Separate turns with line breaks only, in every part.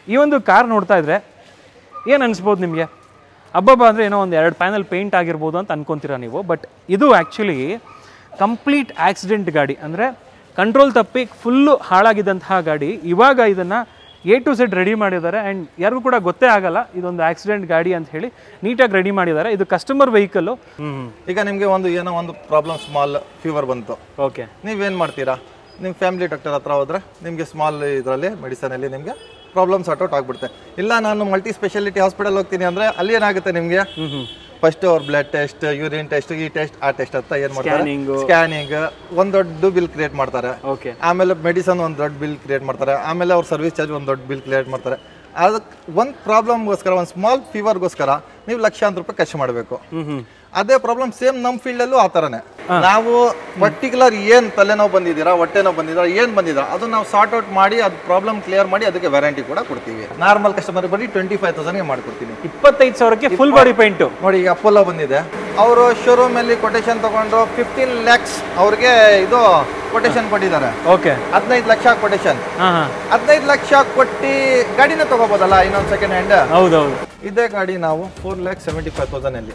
ಈ ಒಂದು ಕಾರ್ ನೋಡ್ತಾ ಇದ್ರೆ ಏನು ಅನಿಸ್ಬೋದು ನಿಮಗೆ ಅಬ್ಬಬ್ಬ ಅಂದರೆ ಏನೋ ಒಂದು ಎರಡು ಪ್ಯಾನಲ್ ಪೇಂಟ್ ಆಗಿರ್ಬೋದು ಅಂತ ಅನ್ಕೊಂತೀರ ನೀವು ಬಟ್ ಇದು ಆ್ಯಕ್ಚುಲಿ ಕಂಪ್ಲೀಟ್ ಆಕ್ಸಿಡೆಂಟ್ ಗಾಡಿ ಅಂದರೆ ಕಂಟ್ರೋಲ್ ತಪ್ಪಿ ಫುಲ್ಲು ಹಾಳಾಗಿದ್ದಂತಹ ಗಾಡಿ ಇವಾಗ ಇದನ್ನು ಎ ಟು ಸೆಡ್ ರೆಡಿ ಮಾಡಿದ್ದಾರೆ ಆ್ಯಂಡ್ ಯಾರಿಗೂ ಕೂಡ ಗೊತ್ತೇ ಆಗಲ್ಲ ಇದೊಂದು ಆಕ್ಸಿಡೆಂಟ್ ಗಾಡಿ ಅಂತ ಹೇಳಿ ನೀಟಾಗಿ ರೆಡಿ ಮಾಡಿದ್ದಾರೆ ಇದು ಕಸ್ಟಮರ್ ವೆಹಿಕಲ್ಲು ಹ್ಞೂ
ಈಗ ನಿಮಗೆ ಒಂದು ಏನೋ ಒಂದು ಪ್ರಾಬ್ಲಮ್ ಸ್ಮಾಲ್ ಫೀವರ್ ಬಂತು
ಓಕೆ
ನೀವೇನು ಮಾಡ್ತೀರಾ ನಿಮ್ಮ ಫ್ಯಾಮಿಲಿ ಡಾಕ್ಟರ್ ಹತ್ರ ಹೋದ್ರೆ ನಿಮಗೆ ಸ್ಮಾಲ್ ಇದರಲ್ಲಿ ಮೆಡಿಸನಲ್ಲಿ ನಿಮಗೆ ಪ್ರಾಬ್ಲಮ್ ಸಾರ್ಟ್ ಔಟ್ ಆಗ್ಬಿಡುತ್ತೆ ಇಲ್ಲ ನಾನು ಮಲ್ಟಿ ಸ್ಪೆಷಾಲಿಟಿ ಹಾಸ್ಪಿಟಲ್ ಹೋಗ್ತೀನಿ ಅಂದರೆ ಅಲ್ಲಿ ಏನಾಗುತ್ತೆ ನಿಮಗೆ
ಹ್ಞೂ ಹ್ಞೂ
ಫಸ್ಟ್ ಅವ್ರ ಬ್ಲಡ್ ಟೆಸ್ಟ್ ಯೂರಿನ್ ಟೆಸ್ಟ್ ಈ ಟೆಸ್ಟ್ ಆ ಟೆಸ್ಟ್ ಅಂತ ಏನು ಮಾಡ್ತಾರೆ
Scanning.
ಸ್ಕ್ಯಾನಿಂಗ್ ಒಂದು ದೊಡ್ಡ ಬಿಲ್ ಕ್ರಿಯೇಟ್ ಮಾಡ್ತಾರೆ
ಓಕೆ
ಆಮೇಲೆ ಮೆಡಿಸನ್ ಒಂದು ದೊಡ್ಡ ಬಿಲ್ ಕ್ರಿಯೇಟ್ ಮಾಡ್ತಾರೆ ಆಮೇಲೆ ಅವ್ರ ಸರ್ವಿಸ್ ಚಾರ್ಜ್ ಒಂದು ದೊಡ್ಡ ಬಿಲ್ ಕ್ರಿಯೇಟ್ ಮಾಡ್ತಾರೆ ಅದಕ್ಕೆ ಒಂದು ಪ್ರಾಬ್ಲಮ್ಗೋಸ್ಕರ ಒಂದು ಸ್ಮಾಲ್ ಫೀವರ್ಗೋಸ್ಕರ ನೀವು ಲಕ್ಷಾಂತರ ರೂಪಾಯಿ ಖರ್ಚು ಮಾಡಬೇಕು
ಹ್ಞೂ ಹ್ಞೂ
ಅದೇ ಪ್ರಾಬ್ಲಮ್ ಸೇಮ್ ನಮ್ಮ ಫೀಲ್ಡಲ್ಲೂ ಆ ಥರನೇ ನಾವು ಪರ್ಟಿಕ್ಯುಲರ್ ಏನು ತಲೆನೋವು ಬಂದಿದ್ದೀರಾ ಹೊಟ್ಟೆ ನೋವು ಬಂದಿದ್ದೀರಾ ಏನು ಬಂದಿದ್ದೀರಾ ಅದು ನಾವು ಸಾರ್ಟ್ ಔಟ್ ಮಾಡಿ ಅದು ಪ್ರಾಬ್ಲಮ್ ಕ್ಲಿಯರ್ ಮಾಡಿ ಅದಕ್ಕೆ ವ್ಯಾರಂಟಿ ಕೂಡ ಕೊಡ್ತೀವಿ ನಾರ್ಮಲ್ ಕಸ್ಟಮರ್ ಬರೀ ಟ್ವೆಂಟಿ ಫೈವ್ ತೌಸಂಡ್ಗೆ ಮಾಡ್ಕೊಡ್ತೀನಿ
ಇಪ್ಪತ್ತೈದು ಸಾವಿರಕ್ಕೆ ಫುಲ್ ಬಾಡಿ ಪೇಂಟು
ನೋಡಿ ಈಗ ಅಪೋಲೋ ಬಂದಿದೆ ಅವರು ಶೋರೂಮಲ್ಲಿ ಕೊಟೇಶನ್ ತಗೊಂಡು ಫಿಫ್ಟೀನ್ ಲ್ಯಾಕ್ಸ್ ಅವ್ರಿಗೆ ಇದು ಕೊಟೇಶನ್ ಕೊಟ್ಟಿದ್ದಾರೆ
ಓಕೆ
ಹದಿನೈದು ಲಕ್ಷ ಕೊಟೇಶನ್
ಹಾಂ ಹಾಂ
ಹದಿನೈದು ಲಕ್ಷ ಕೊಟ್ಟು ಗಾಡಿನ ತಗೋಬೋದಲ್ಲ ಇನ್ನೊಂದು ಸೆಕೆಂಡ್ ಹ್ಯಾಂಡ್
ಹೌದೌದು
ಇದೇ ಗಾಡಿ ನಾವು ಫೋರ್ ಲ್ಯಾಕ್ ಸೆವೆಂಟಿ ಫೈವ್ ತೌಸಂಡಲ್ಲಿ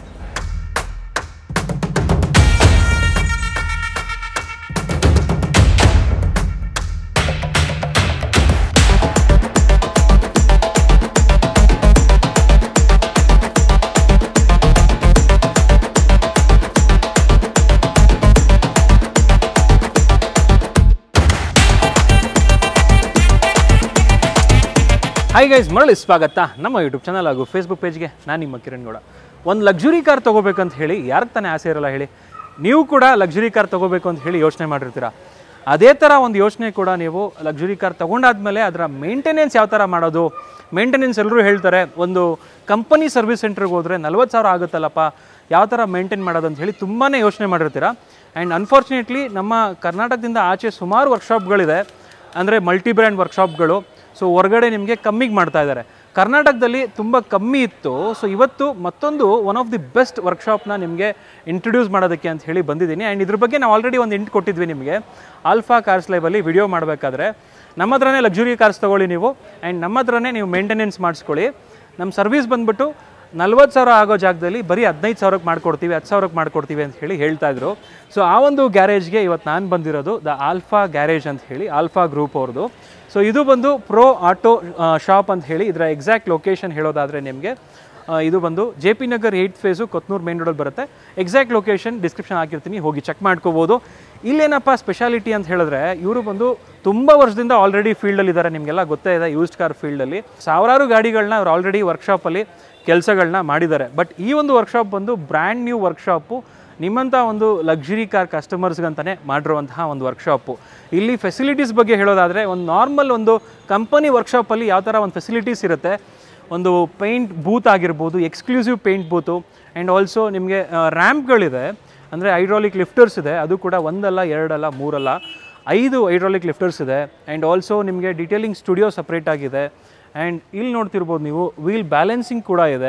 ಹಾಯ್ ಗೈಸ್ ಮರಳಿ ಸ್ವಾಗತ ನಮ್ಮ ಯೂಟ್ಯೂಬ್ ಚಾನಲ್ ಹಾಗೂ ಫೇಸ್ಬುಕ್ ಪೇಜ್ಗೆ ನಾನು ನಿಮ್ಮ ಕಿರಣ್ ಗೌಡ ಒಂದು ಲಕ್ಸುರಿ ಕಾರ್ ತೊಗೋಬೇಕಂತ ಹೇಳಿ ಯಾರಿಗೆ ತಾನೇ ಆಸೆ ಇರಲ್ಲ ಹೇಳಿ ನೀವು ಕೂಡ ಲಕ್ಸುರಿ ಕಾರ್ ತೊಗೋಬೇಕು ಅಂತ ಹೇಳಿ ಯೋಚನೆ ಮಾಡಿರ್ತೀರ ಅದೇ ಥರ ಒಂದು ಯೋಚನೆ ಕೂಡ ನೀವು ಲಕ್ಸುರಿ ಕಾರ್ ತೊಗೊಂಡಾದ್ಮೇಲೆ ಅದರ ಮೇಂಟೆನೆನ್ಸ್ ಯಾವ ಥರ ಮಾಡೋದು ಮೇಂಟೆನೆನ್ಸ್ ಎಲ್ಲರೂ ಹೇಳ್ತಾರೆ ಒಂದು ಕಂಪನಿ ಸರ್ವಿಸ್ ಸೆಂಟ್ರಿಗೆ ಹೋದರೆ ನಲ್ವತ್ತು ಸಾವಿರ ಆಗುತ್ತಲ್ಲಪ್ಪ ಯಾವ ಥರ ಮೇಂಟೈನ್ ಮಾಡೋದು ಅಂತ ಹೇಳಿ ತುಂಬಾ ಯೋಚನೆ ಮಾಡಿರ್ತೀರ ಆ್ಯಂಡ್ ಅನ್ಫಾರ್ಚುನೇಟ್ಲಿ ನಮ್ಮ ಕರ್ನಾಟಕದಿಂದ ಆಚೆ ಸುಮಾರು ವರ್ಕ್ಶಾಪ್ಗಳಿದೆ ಅಂದರೆ ಮಲ್ಟಿ ಬ್ರ್ಯಾಂಡ್ ವರ್ಕ್ಶಾಪ್ಗಳು ಸೊ ಹೊರಗಡೆ ನಿಮಗೆ ಕಮ್ಮಿಗೆ ಮಾಡ್ತಾ ಇದ್ದಾರೆ ಕರ್ನಾಟಕದಲ್ಲಿ ತುಂಬ ಕಮ್ಮಿ ಇತ್ತು ಸೊ ಇವತ್ತು ಮತ್ತೊಂದು ಒನ್ ಆಫ್ ದಿ ಬೆಸ್ಟ್ ವರ್ಕ್ಶಾಪ್ನ ನಿಮಗೆ ಇಂಟ್ರೊಡ್ಯೂಸ್ ಮಾಡೋದಕ್ಕೆ ಅಂತ ಹೇಳಿ ಬಂದಿದ್ದೀನಿ ಆ್ಯಂಡ್ ಇದ್ರ ಬಗ್ಗೆ ನಾವು ಆಲ್ರೆಡಿ ಒಂದು ಇಂಟ್ ಕೊಟ್ಟಿದ್ವಿ ನಿಮಗೆ ಆಲ್ಫಾ ಕಾರ್ಸ್ ಲೈವಲ್ಲಿ ವಿಡಿಯೋ ಮಾಡಬೇಕಾದ್ರೆ ನಮ್ಮ ಹತ್ರನೇ ಲಕ್ಸುರಿ ಕಾರ್ಸ್ ತೊಗೊಳ್ಳಿ ನೀವು ಆ್ಯಂಡ್ ನಮ್ಮ ಹತ್ರನೇ ನೀವು ಮೇಂಟೆನೆನ್ಸ್ ಮಾಡಿಸ್ಕೊಳ್ಳಿ ನಮ್ಮ ಸರ್ವಿಸ್ ಬಂದ್ಬಿಟ್ಟು ನಲ್ವತ್ತು ಸಾವಿರ ಆಗೋ ಜಾಗದಲ್ಲಿ ಬರೀ ಹದಿನೈದು ಸಾವಿರಕ್ಕೆ ಮಾಡ್ಕೊಡ್ತೀವಿ ಹತ್ತು ಸಾವಿರಕ್ಕೆ ಮಾಡ್ಕೊಡ್ತೀವಿ ಅಂತ ಹೇಳಿ ಹೇಳ್ತಾ ಇದ್ರು ಸೊ ಆ ಒಂದು ಗ್ಯಾರೇಜ್ಗೆ ಇವತ್ತು ನಾನು ಬಂದಿರೋದು ದ ಆಲ್ಫಾ ಗ್ಯಾರೇಜ್ ಅಂತ ಹೇಳಿ ಆಲ್ಫಾ ಗ್ರೂಪ್ ಅವ್ರದ್ದು ಸೊ ಇದು ಬಂದು ಪ್ರೋ ಆಟೋ ಶಾಪ್ ಅಂತ ಹೇಳಿ ಇದರ ಎಕ್ಸಾಕ್ಟ್ ಲೊಕೇಶನ್ ಹೇಳೋದಾದರೆ ನಿಮಗೆ ಆ, ಇದು ಬಂದು J P Nagar eight phase Kothnur main ರೋಡಲ್ಲಿ ಬರುತ್ತೆ ಎಕ್ಸಾಕ್ಟ್ ಲೊಕೇಶನ್ ಡಿಸ್ಕ್ರಿಪ್ಷನ್ ಹಾಕಿರ್ತೀನಿ ಹೋಗಿ ಚೆಕ್ ಮಾಡ್ಕೋಬೋದು ಇಲ್ಲೇನಪ್ಪ ಸ್ಪೆಷಾಲಿಟಿ ಅಂತ ಹೇಳಿದ್ರೆ ಇವರು ಬಂದು ತುಂಬ ವರ್ಷದಿಂದ ಆಲ್ರೆಡಿ ಫೀಲ್ಡಲ್ಲಿ ಇದ್ದಾರೆ ನಿಮಗೆಲ್ಲ ಗೊತ್ತೇ ಇದೆ ಯೂಸ್ಡ್ ಕಾರ್ ಫೀಲ್ಡಲ್ಲಿ ಸಾವಿರಾರು ಗಾಡಿಗಳನ್ನ ಅವ್ರು ಆಲ್ರೆಡಿ ವರ್ಕ್ಶಾಪಲ್ಲಿ ಕೆಲಸಗಳನ್ನ ಮಾಡಿದ್ದಾರೆ ಬಟ್ ಈ ಒಂದು ವರ್ಕ್ಶಾಪ್ ಬಂದು ಬ್ರ್ಯಾಂಡ್ ನ್ಯೂ ವರ್ಕ್ಶಾಪು ನಿಮ್ಮಂಥ ಒಂದು ಲಕ್ಸುರಿ ಕಾರ್ ಕಸ್ಟಮರ್ಸ್ಗಂತಾನೆ ಮಾಡಿರುವಂತಹ ಒಂದು ವರ್ಕ್ಶಾಪು ಇಲ್ಲಿ ಫೆಸಿಲಿಟೀಸ್ ಬಗ್ಗೆ ಹೇಳೋದಾದರೆ ಒಂದು ನಾರ್ಮಲ್ ಒಂದು ಕಂಪನಿ ವರ್ಕ್ಶಾಪಲ್ಲಿ ಯಾವ ಥರ ಒಂದು ಫೆಸಿಲಿಟೀಸ್ ಇರುತ್ತೆ ಒಂದು ಪೇಂಟ್ ಬೂತ್ ಆಗಿರ್ಬೋದು exclusive paint booth and also ನಿಮಗೆ ರ್ಯಾಂಪ್ಗಳಿದೆ ಅಂದರೆ ಹೈಡ್ರಾಲಿಕ್ ಲಿಫ್ಟರ್ಸ್ ಇದೆ ಅದು ಕೂಡ ಒಂದಲ್ಲ ಎರಡಲ್ಲ ಮೂರಲ್ಲ ಐದು ಹೈಡ್ರಾಲಿಕ್ ಲಿಫ್ಟರ್ಸ್ ಇದೆ ಆ್ಯಂಡ್ ಆಲ್ಸೋ ನಿಮಗೆ ಡಿಟೇಲಿಂಗ್ ಸ್ಟುಡಿಯೋ ಸಪ್ರೇಟ್ ಆಗಿದೆ ಆ್ಯಂಡ್ ಇಲ್ಲಿ ನೋಡ್ತಿರ್ಬೋದು ನೀವು ವೀಲ್ ಬ್ಯಾಲೆನ್ಸಿಂಗ್ ಕೂಡ ಇದೆ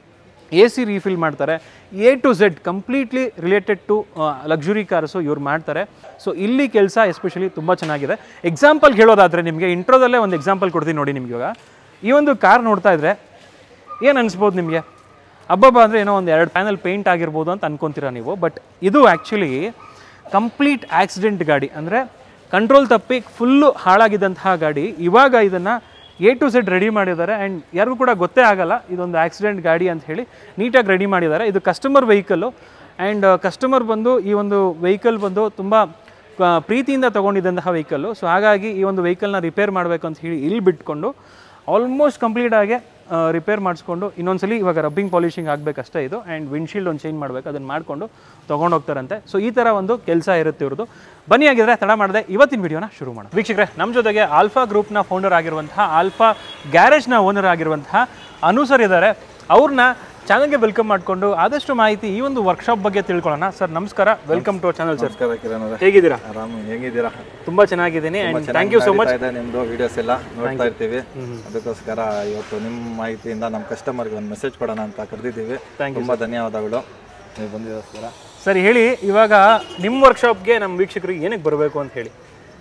ಎ ಸಿ ರೀಫಿಲ್ ಮಾಡ್ತಾರೆ A to Z completely related to luxury cars ಇವ್ರು ಮಾಡ್ತಾರೆ ಸೊ ಇಲ್ಲಿ ಕೆಲಸ ಎಸ್ಪೆಷಲಿ ತುಂಬ ಚೆನ್ನಾಗಿದೆ ಎಕ್ಸಾಂಪಲ್ ಹೇಳೋದಾದರೆ ನಿಮಗೆ ಇಂಟ್ರೋದಲ್ಲೇ ಒಂದು ಎಕ್ಸಾಂಪಲ್ ಕೊಡ್ತೀನಿ ನೋಡಿ ನಿಮ್ಗೆ ಇವಾಗ ಈ ಒಂದು ಕಾರ್ ನೋಡ್ತಾ ಇದ್ರೆ ಏನು ಅನಿಸ್ಬೋದು ನಿಮಗೆ ಅಬ್ಬಬ್ಬ ಅಂದರೆ ಏನೋ ಒಂದು ಎರಡು ಪ್ಯಾನಲ್ ಪೇಂಟ್ ಆಗಿರ್ಬೋದು ಅಂತ ಅನ್ಕೊಂತೀರ ನೀವು ಬಟ್ ಇದು ಆ್ಯಕ್ಚುಲಿ ಕಂಪ್ಲೀಟ್ ಆಕ್ಸಿಡೆಂಟ್ ಗಾಡಿ ಅಂದರೆ ಕಂಟ್ರೋಲ್ ತಪ್ಪಿ ಫುಲ್ಲು ಹಾಳಾಗಿದ್ದಂತಹ ಗಾಡಿ ಇವಾಗ ಇದನ್ನು ಎ ಟು ಸೆಡ್ ರೆಡಿ ಮಾಡಿದ್ದಾರೆ ಆ್ಯಂಡ್ ಯಾರಿಗೂ ಕೂಡ ಗೊತ್ತೇ ಆಗಲ್ಲ ಇದೊಂದು ಆಕ್ಸಿಡೆಂಟ್ ಗಾಡಿ ಅಂತ ಹೇಳಿ ನೀಟಾಗಿ ರೆಡಿ ಮಾಡಿದ್ದಾರೆ ಇದು ಕಸ್ಟಮರ್ ವೆಹಿಕಲ್ಲು ಆ್ಯಂಡ್ ಕಸ್ಟಮರ್ ಬಂದು ಈ ಒಂದು ವೆಹಿಕಲ್ ಬಂದು ತುಂಬ ಆ, ಪ್ರೀತಿಯಿಂದ ತೊಗೊಂಡಿದ್ದಂತಹ ವೆಹಿಕಲ್ಲು ಸೊ ಹಾಗಾಗಿ ಈ ಒಂದು ವೆಹಿಕಲ್ನ ರಿಪೇರ್ ಮಾಡಬೇಕು ಅಂತ ಹೇಳಿ ಇಲ್ಲಿ ಬಿಟ್ಕೊಂಡು ಆಲ್ಮೋಸ್ಟ್ ಕಂಪ್ಲೀಟ್ ಆಗಿ ರಿಪೇರ್ ಮಾಡಿಸ್ಕೊಂಡು ಇನ್ನೊಂದ್ಸಲಿ ಇವಾಗ ರಬ್ಬಿಂಗ್ ಪಾಲಿಶಿಂಗ್ ಆಗಬೇಕಷ್ಟೇ ಇದು ಆ್ಯಂಡ್ ವಿಂಡ್ಶೀಲ್ಡ್ ಒಂದು ಚೇಂಜ್ ಮಾಡಬೇಕು ಅದನ್ನು ಮಾಡಿಕೊಂಡು ತೊಗೊಂಡು ಹೋಗ್ತಾರಂತೆ ಸೊ ಈ ಥರ ಒಂದು ಕೆಲಸ ಇರುತ್ತೆ ಇವ್ರದ್ದು ಬನ್ನಿ ಆಗಿದ್ರೆ ತಡ ಮಾಡದೆ ಇವತ್ತಿನ ವಿಡಿಯೋನ ಶುರು ಮಾಡೋಣ ವೀಕ್ಷಕರೇ ನಮ್ಮ ಜೊತೆಗೆ ಆಲ್ಫಾ ಗ್ರೂಪ್ನ ಫೌಂಡರ್ ಆಗಿರುವಂತಹ ಆಲ್ಫಾ ಗ್ಯಾರೇಜ್ನ ಓನರ್ ಆಗಿರುವಂತಹ ಅನುಸರ್ ಇದ್ದಾರೆ ಅವ್ರನ್ನ ಚಾನಲ್ಗೆ ವೆಲ್ಕಮ್ ಮಾಡಿಕೊಂಡು ಆದಷ್ಟು ಮಾಹಿತಿ ಈ ಒಂದು ವರ್ಕ್ಶಾಪ್ ಬಗ್ಗೆ ತಿಳ್ಕೊಳ್ಳೋಣ ಸರ್ ನಮಸ್ಕಾರ ವೆಲ್ಕಮ್ ಟು ಚಾನಲ್ ಸರ್
ನಮಸ್ಕಾರ ಕಿರಣ್ ಅವರೇ
ಹೇಗಿದ್ದೀರಾ
ಆರಾಮ್ ಹೇಗಿದ್ದೀರಾ
ತುಂಬ ಚೆನ್ನಾಗಿದ್ದೀನಿ and thank you so much
ಇದೆ ನಿಮ್ದು ವಿಡಿಯೋಸ್ ಎಲ್ಲ ನೋಡ್ತಾ ಇರ್ತೀವಿ ಅದಕ್ಕೋಸ್ಕರ ಇವತ್ತು ನಿಮ್ಮ ಮಾಹಿತಿಯಿಂದ ನಮ್ಮ ಕಸ್ಟಮರ್ಗೆ ಒಂದು ಮೆಸೇಜ್ ಕೊಡೋಣ ಅಂತ ಕರೆದಿದ್ದೀವಿ ತುಂಬಾ ಧನ್ಯವಾದಗಳು ನೀವು ಬಂದಿದ್ದೋಸ್ಕರ
ಸರಿ ಹೇಳಿ ಇವಾಗ ನಿಮ್ಮ ವರ್ಕ್ಶಾಪ್ಗೆ ನಮ್ಮ ವೀಕ್ಷಕರಿಗೆ ಏನಕ್ಕೆ ಬರಬೇಕು ಅಂತ ಹೇಳಿ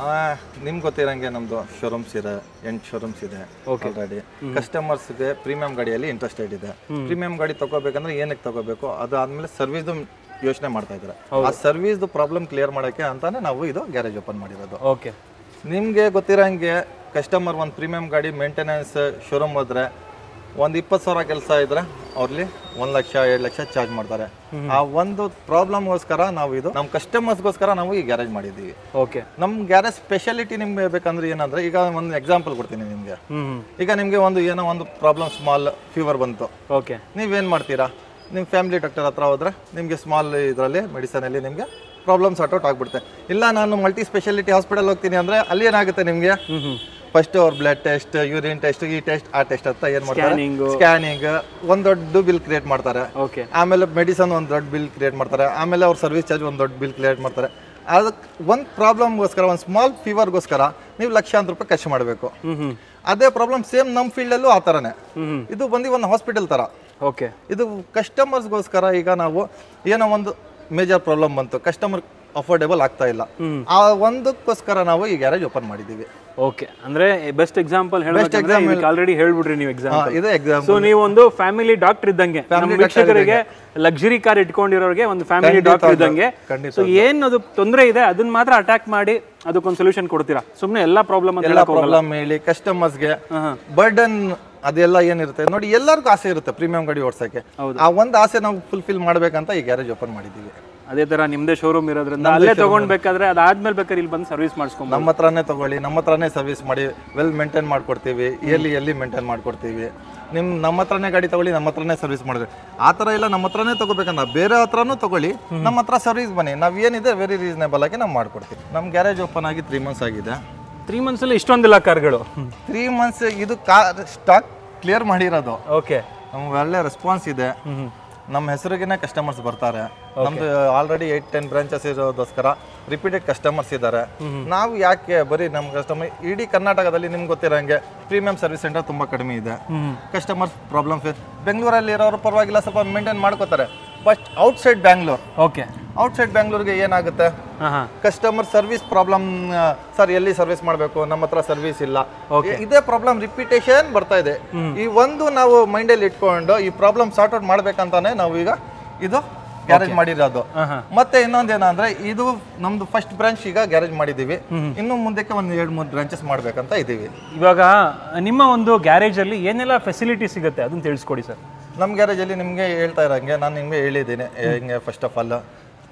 ನಿಮ್ಗೆ ಗೊತ್ತಿರಂಗೆ ನಮ್ದು ಶೋರೂಮ್ಸ್ ಇದೆ ಎಂಟು ಶೋರೂಮ್ಸ್ ಇದೆ ಆಲ್ರೆಡಿ ಕಸ್ಟಮರ್ಸ್ಗೆ ಪ್ರೀಮಿಯಂ ಗಾಡಿಯಲ್ಲಿ ಇಂಟ್ರೆಸ್ಟೆಡ್ ಇದೆ ಪ್ರೀಮಿಯಂ ಗಾಡಿ ತಗೋಬೇಕಂದ್ರೆ ಏನಕ್ಕೆ ತಗೋಬೇಕು ಅದು ಆದ್ಮೇಲೆ ಸರ್ವಿಸ್ ಯೋಚನೆ ಮಾಡ್ತಾ ಇದ್ದಾರೆ ಆ ಸರ್ವಿಸ್ದು ಪ್ರಾಬ್ಲಮ್ ಕ್ಲಿಯರ್ ಮಾಡೋಕ್ಕೆ ಅಂತಾನೆ ನಾವು ಇದು ಗ್ಯಾರೇಜ್ ಓಪನ್ ಮಾಡಿರೋದು
ಓಕೆ
ನಿಮಗೆ ಗೊತ್ತಿರೋಂಗೆ ಕಸ್ಟಮರ್ ಒಂದು ಪ್ರೀಮಿಯಂ ಗಾಡಿ ಮೇಂಟೆನೆನ್ಸ್ ಶೋರೂಮ್ ಹೋದ್ರೆ ಒಂದು ಇಪ್ಪತ್ತು ಸಾವಿರ ಕೆಲಸ ಇದ್ರೆ ಅವ್ರಲ್ಲಿ ಒಂದು ಲಕ್ಷ ಎರಡು ಲಕ್ಷ ಚಾರ್ಜ್ ಮಾಡ್ತಾರೆ ಆ ಒಂದು ಪ್ರಾಬ್ಲಮ್ಗೋಸ್ಕರ ನಾವು ಇದು ನಮ್ಮ ಕಸ್ಟಮರ್ಸ್ಗೋಸ್ಕರ ನಾವು ಈ ಗ್ಯಾರೇಜ್ ಮಾಡಿದ್ದೀವಿ
ಓಕೆ
ನಮ್ಮ ಗ್ಯಾರೇಜ್ ಸ್ಪೆಷಾಲಿಟಿ ನಿಮ್ಗೆ ಬೇಕಂದ್ರೆ ಏನಂದ್ರೆ ಈಗ ಒಂದು ಎಕ್ಸಾಂಪಲ್ ಕೊಡ್ತೀನಿ ನಿಮಗೆ
ಹ್ಮ್
ಈಗ ನಿಮಗೆ ಒಂದು ಏನೋ ಒಂದು ಪ್ರಾಬ್ಲಮ್ ಸ್ಮಾಲ್ ಫೀವರ್ ಬಂತು
ಓಕೆ
ನೀವೇನು ಮಾಡ್ತೀರಾ ನಿಮ್ಮ ಫ್ಯಾಮಿಲಿ ಡಾಕ್ಟರ್ ಹತ್ರ ಹೋದ್ರೆ ನಿಮಗೆ ಸ್ಮಾಲ್ ಇದರಲ್ಲಿ ಮೆಡಿಸನಲ್ಲಿ ನಿಮಗೆ ಪ್ರಾಬ್ಲಮ್ ಸಾರ್ಟ್ ಔಟ್ ಆಗ್ಬಿಡುತ್ತೆ ಇಲ್ಲ ನಾನು ಮಲ್ಟಿ ಸ್ಪೆಷಾಲಿಟಿ ಹಾಸ್ಪಿಟಲ್ ಹೋಗ್ತೀನಿ ಅಂದರೆ ಅಲ್ಲಿ ಏನಾಗುತ್ತೆ ನಿಮಗೆ
ಹ್ಮ್ ಹ್ಮ್
ಫಸ್ಟ್ ಅವ್ರ ಬ್ಲಡ್ ಟೆಸ್ಟ್ ಯೂರಿನ್ ಟೆಸ್ಟ್ ಈ ಟೆಸ್ಟ್ ಆ ಟೆಸ್ಟ್ ಅಂತ ಏನು ಮಾಡ್ತಾರೆ
Scanning.
ಸ್ಕ್ಯಾನಿಂಗ್ ಒಂದು ದೊಡ್ಡ ಬಿಲ್ ಕ್ರಿಯೇಟ್ ಮಾಡ್ತಾರೆ
ಓಕೆ
ಆಮೇಲೆ ಮೆಡಿಸನ್ ಒಂದು ದೊಡ್ಡ ಬಿಲ್ ಕ್ರಿಯೇಟ್ ಮಾಡ್ತಾರೆ ಆಮೇಲೆ ಅವ್ರ ಸರ್ವಿಸ್ ಚಾರ್ಜ್ ಒಂದು ದೊಡ್ಡ ಬಿಲ್ ಕ್ರಿಯೇಟ್ ಮಾಡ್ತಾರೆ ಅದಕ್ಕೆ ಒಂದು ಪ್ರಾಬ್ಲಮ್ಗೋಸ್ಕರ ಒಂದು ಸ್ಮಾಲ್ ಫೀವರ್ಗೋಸ್ಕರ ನೀವು ಲಕ್ಷಾಂತರ ರೂಪಾಯಿ ಖರ್ಚು ಮಾಡಬೇಕು
ಹ್ಮ್ ಹ್ಮ್
ಅದೇ ಪ್ರಾಬ್ಲಮ್ ಸೇಮ್ ನಮ್ಮ ಫೀಲ್ಡಲ್ಲೂ ಆ ಥರನೇ
ಹ್ಮ್
ಇದು ಬಂದು ಒಂದು ಹಾಸ್ಪಿಟಲ್ ಥರ
ಓಕೆ
ಇದು ಕಸ್ಟಮರ್ಸ್ಗೋಸ್ಕರ ಈಗ ನಾವು ಏನೋ ಒಂದು ಮೇಜರ್ ಪ್ರಾಬ್ಲಮ್ ಬಂತು ಕಸ್ಟಮರ್ ಅಫೋರ್ಡೆಬಲ್ ಆಗ್ತಾ ಇಲ್ಲ ಆ ಒಂದಕ್ಕೋಸ್ಕರ ನಾವು ಈ ಗ್ಯಾರೇಜ್ ಓಪನ್ ಮಾಡಿದ್ದೀವಿ
ಓಕೆ ಅಂದ್ರೆ ಬೆಸ್ಟ್ ಎಕ್ಸಾಂಪಲ್ ಹೇಳಬೇಕಂದ್ರೆ ಆಲ್ರೆಡಿ ಹೇಳ್ಬಿಡ್ರಿ ನೀವು ಎಕ್ಸಾಂಪಲ್
ಹಾ, ಇದು ಎಕ್ಸಾಮ್
ಸೊ ನೀವು ಒಂದು ಫ್ಯಾಮಿಲಿ ಡಾಕ್ಟರ್ ಇದ್ದಂಗೆ ನಮ್ಮ ವೀಕ್ಷಕರಿಗೆ ಲಕ್ಸುರಿ ಕಾರ್ ಇಟ್ಕೊಂಡಿರೋರಿಗೆ ಒಂದು ಫ್ಯಾಮಿಲಿ ಡಾಕ್ಟರ್ ಇದ್ದಂಗೆ
ಖಂಡಿತ
ಸೊ ಏನ್ ಅದು ತೊಂದರೆ ಇದೆ ಅದನ್ನ ಮಾತ್ರ ಅಟ್ಯಾಕ್ ಮಾಡಿ ಅದಕ್ಕೊಂದು ಸೊಲ್ಯೂಷನ್ ಕೊಡ್ತೀರಾ ಸುಮ್ಮನೆ ಎಲ್ಲಾ ಪ್ರಾಬ್ಲಮ್ ಅಂತ
ಎಲ್ಲ
ಹೇಳಕ್ ಹೋಗಲ್ಲ
ಪ್ರಾಬ್ಲಮ್ ಹೇಳಿ ಕಸ್ಟಮರ್ಸ್ಗೆ ಬರ್ಡನ್ ಅದೆಲ್ಲ ಏನಿರುತ್ತೆ ನೋಡಿ ಎಲ್ಲರಿಗೂ ಆಸೆ ಇರುತ್ತೆ ಪ್ರೀಮಿಯಂ ಗಾಡಿ ಓಡ್ಸಕ್ಕೆ ಆ ಒಂದು ಆಸೆ ನಾವು ಫುಲ್ಫಿಲ್ ಮಾಡ್ಬೇಕಂತ ಈ ಗ್ಯಾರೇಜ್ ಓಪನ್ ಮಾಡಿದ್ದೀವಿ
ಅದೇ ತರ ನಿಮ್ದೇ ಶೋರೂಮ್ ಇರೋದ್ರಿಂದ ಅಲ್ಲೇ ತಗೊಂಡ್ಬೇಕಾದ್ರೆ ಅದಾದ್ಮೇಲೆ ಬೇಕಾದ್ರೆ ಇಲ್ಲಿ ಬಂದು ಸರ್ವಿಸ್ ಮಾಡಿಸ್ಕೊಂಬೋದು
ನಮ್ಮ ಹತ್ರನೇ ತಗೊಳ್ಳಿ ನಮ್ಮ ಹತ್ರನೇ ಸರ್ವಿಸ್ ಮಾಡಿ ವೆಲ್ ಮೇಂಟೈನ್ ಮಾಡ್ಕೊಡ್ತೀವಿ ಎಲ್ಲಿ ಎಲ್ಲಿ ಮೇಂಟೈನ್ ಮಾಡ್ಕೊಡ್ತೀವಿ ನಿಮ್ ನಮ್ಮ ಹತ್ರನೇ ಗಾಡಿ ತಗೊಳ್ಳಿ ನಮ್ಮ ಹತ್ರನೇ ಸರ್ವಿಸ್ ಮಾಡಿದ್ರೆ ಆ ಥರ ಎಲ್ಲ ನಮ್ಮ ಹತ್ರನೇ ತಗೋಬೇಕಂತ ಬೇರೆ ಹತ್ರನೂ ತಗೊಳ್ಳಿ ನಮ್ಮ ಹತ್ರ ಸರ್ವಿಸ್ ಬನ್ನಿ ನಾವ್ ಏನಿದೆ ವೆರಿ ರೀಸನೇಬಲ್ ಆಗಿ ನಾವು ಮಾಡ್ಕೊಡ್ತೀವಿ ನಮ್ಮ ಗ್ಯಾರೇಜ್ ಓಪನ್ ಆಗಿ ತ್ರೀ ಮಂತ್ಸ್ ಆಗಿದೆ
ತ್ರೀ ಮಂತ್ಸ್ ಅಲ್ಲಿ ಇಷ್ಟೊಂದಿಲ್ಲ ಕಾರ್ಗಳು
ತ್ರೀ ಮಂತ್ಸ್ ಇದು ಕಾರ್ ಸ್ಟಾಕ್ ಕ್ಲಿಯರ್ ಮಾಡಿರೋದು
ಓಕೆ
ನಮ್ಗೆ ಒಳ್ಳೆ ರೆಸ್ಪಾನ್ಸ್ ಇದೆ ನಮ್ಮ ಹೆಸರಿಗೆನೆ ಕಸ್ಟಮರ್ಸ್ ಬರ್ತಾರೆ ನಮ್ದು ಆಲ್ರೆಡಿ ಏಟ್ ಟೆನ್ ಬ್ರಾಂಚಸ್ ಇರೋದೋಸ್ಕರ ರಿಪೀಟೆಡ್ ಕಸ್ಟಮರ್ಸ್ ಇದ್ದಾರೆ ನಾವು ಯಾಕೆ ಬರೀ ನಮ್ಮ ಕಸ್ಟಮರ್ ಇಡೀ ಕರ್ನಾಟಕದಲ್ಲಿ ನಿಮ್ಗೆ ಗೊತ್ತಿರೋಂಗೆ ಪ್ರೀಮಿಯಂ ಸರ್ವಿಸ್ ಸೆಂಟರ್ ತುಂಬಾ ಕಡಿಮೆ ಇದೆ ಕಸ್ಟಮರ್ಸ್ ಪ್ರಾಬ್ಲಮ್ ಫೇಸ್ ಬೆಂಗಳೂರಲ್ಲಿ ಇರೋರು ಪರವಾಗಿಲ್ಲ ಸ್ವಲ್ಪ ಮೇಂಟೈನ್ ಮಾಡ್ಕೋತಾರೆ but outside Bangalore
okay
outside ಬ್ಯಾಂಗ್ಳೂರ್ಗೆ ಏನಾಗುತ್ತೆ
ಹಾ ಹಾ
ಕಸ್ಟಮರ್ ಸರ್ವಿಸ್ ಪ್ರಾಬ್ಲಮ್ ಸರ್ ಎಲ್ಲಿ ಸರ್ವಿಸ್ ಮಾಡಬೇಕು ನಮ್ಮ ಹತ್ರ ಸರ್ವಿಸ್ ಇಲ್ಲ ಇದೇ ಪ್ರಾಬ್ಲಮ್ ರಿಪಿಟೇಷನ್ ಬರ್ತಾ ಇದೆ ಈ ಒಂದು ನಾವು ಮೈಂಡಲ್ಲಿ ಇಟ್ಕೊಂಡು ಈ ಪ್ರಾಬ್ಲಮ್ ಸಾರ್ಟ್ ಔಟ್ ಮಾಡ್ಬೇಕಂತಾನೆ ನಾವು ಈಗ ಇದು ಗ್ಯಾರೇಜ್ ಮಾಡಿರೋದು
ಹಾ ಹಾ
ಮತ್ತೆ ಇನ್ನೊಂದೇನಂದ್ರೆ ಇದು ನಮ್ದು ಫಸ್ಟ್ ಬ್ರಾಂಚ್ ಈಗ ಗ್ಯಾರೇಜ್ ಮಾಡಿದೀವಿ ಇನ್ನು ಮುಂದಕ್ಕೆ ಒಂದು ಎರಡು ಮೂರು ಬ್ರಾಂಚಸ್ ಮಾಡ್ಬೇಕಂತ ಇದೀವಿ
ಇವಾಗ ನಿಮ್ಮ ಒಂದು ಗ್ಯಾರೇಜ್ ಅಲ್ಲಿ ಏನೆಲ್ಲ ಫೆಸಿಲಿಟಿ ಸಿಗುತ್ತೆ ಅದನ್ನ ತಿಳಿಸ್ಕೊಡಿ ಸರ್
ನಮ್ಮ ಗ್ಯಾರೇಜಲ್ಲಿ ನಿಮಗೆ ಹೇಳ್ತಾ ಇರೋಂಗೆ ನಾನು ನಿಮಗೆ ಹೇಳಿದ್ದೀನಿ ಹಿಂಗೆ first of all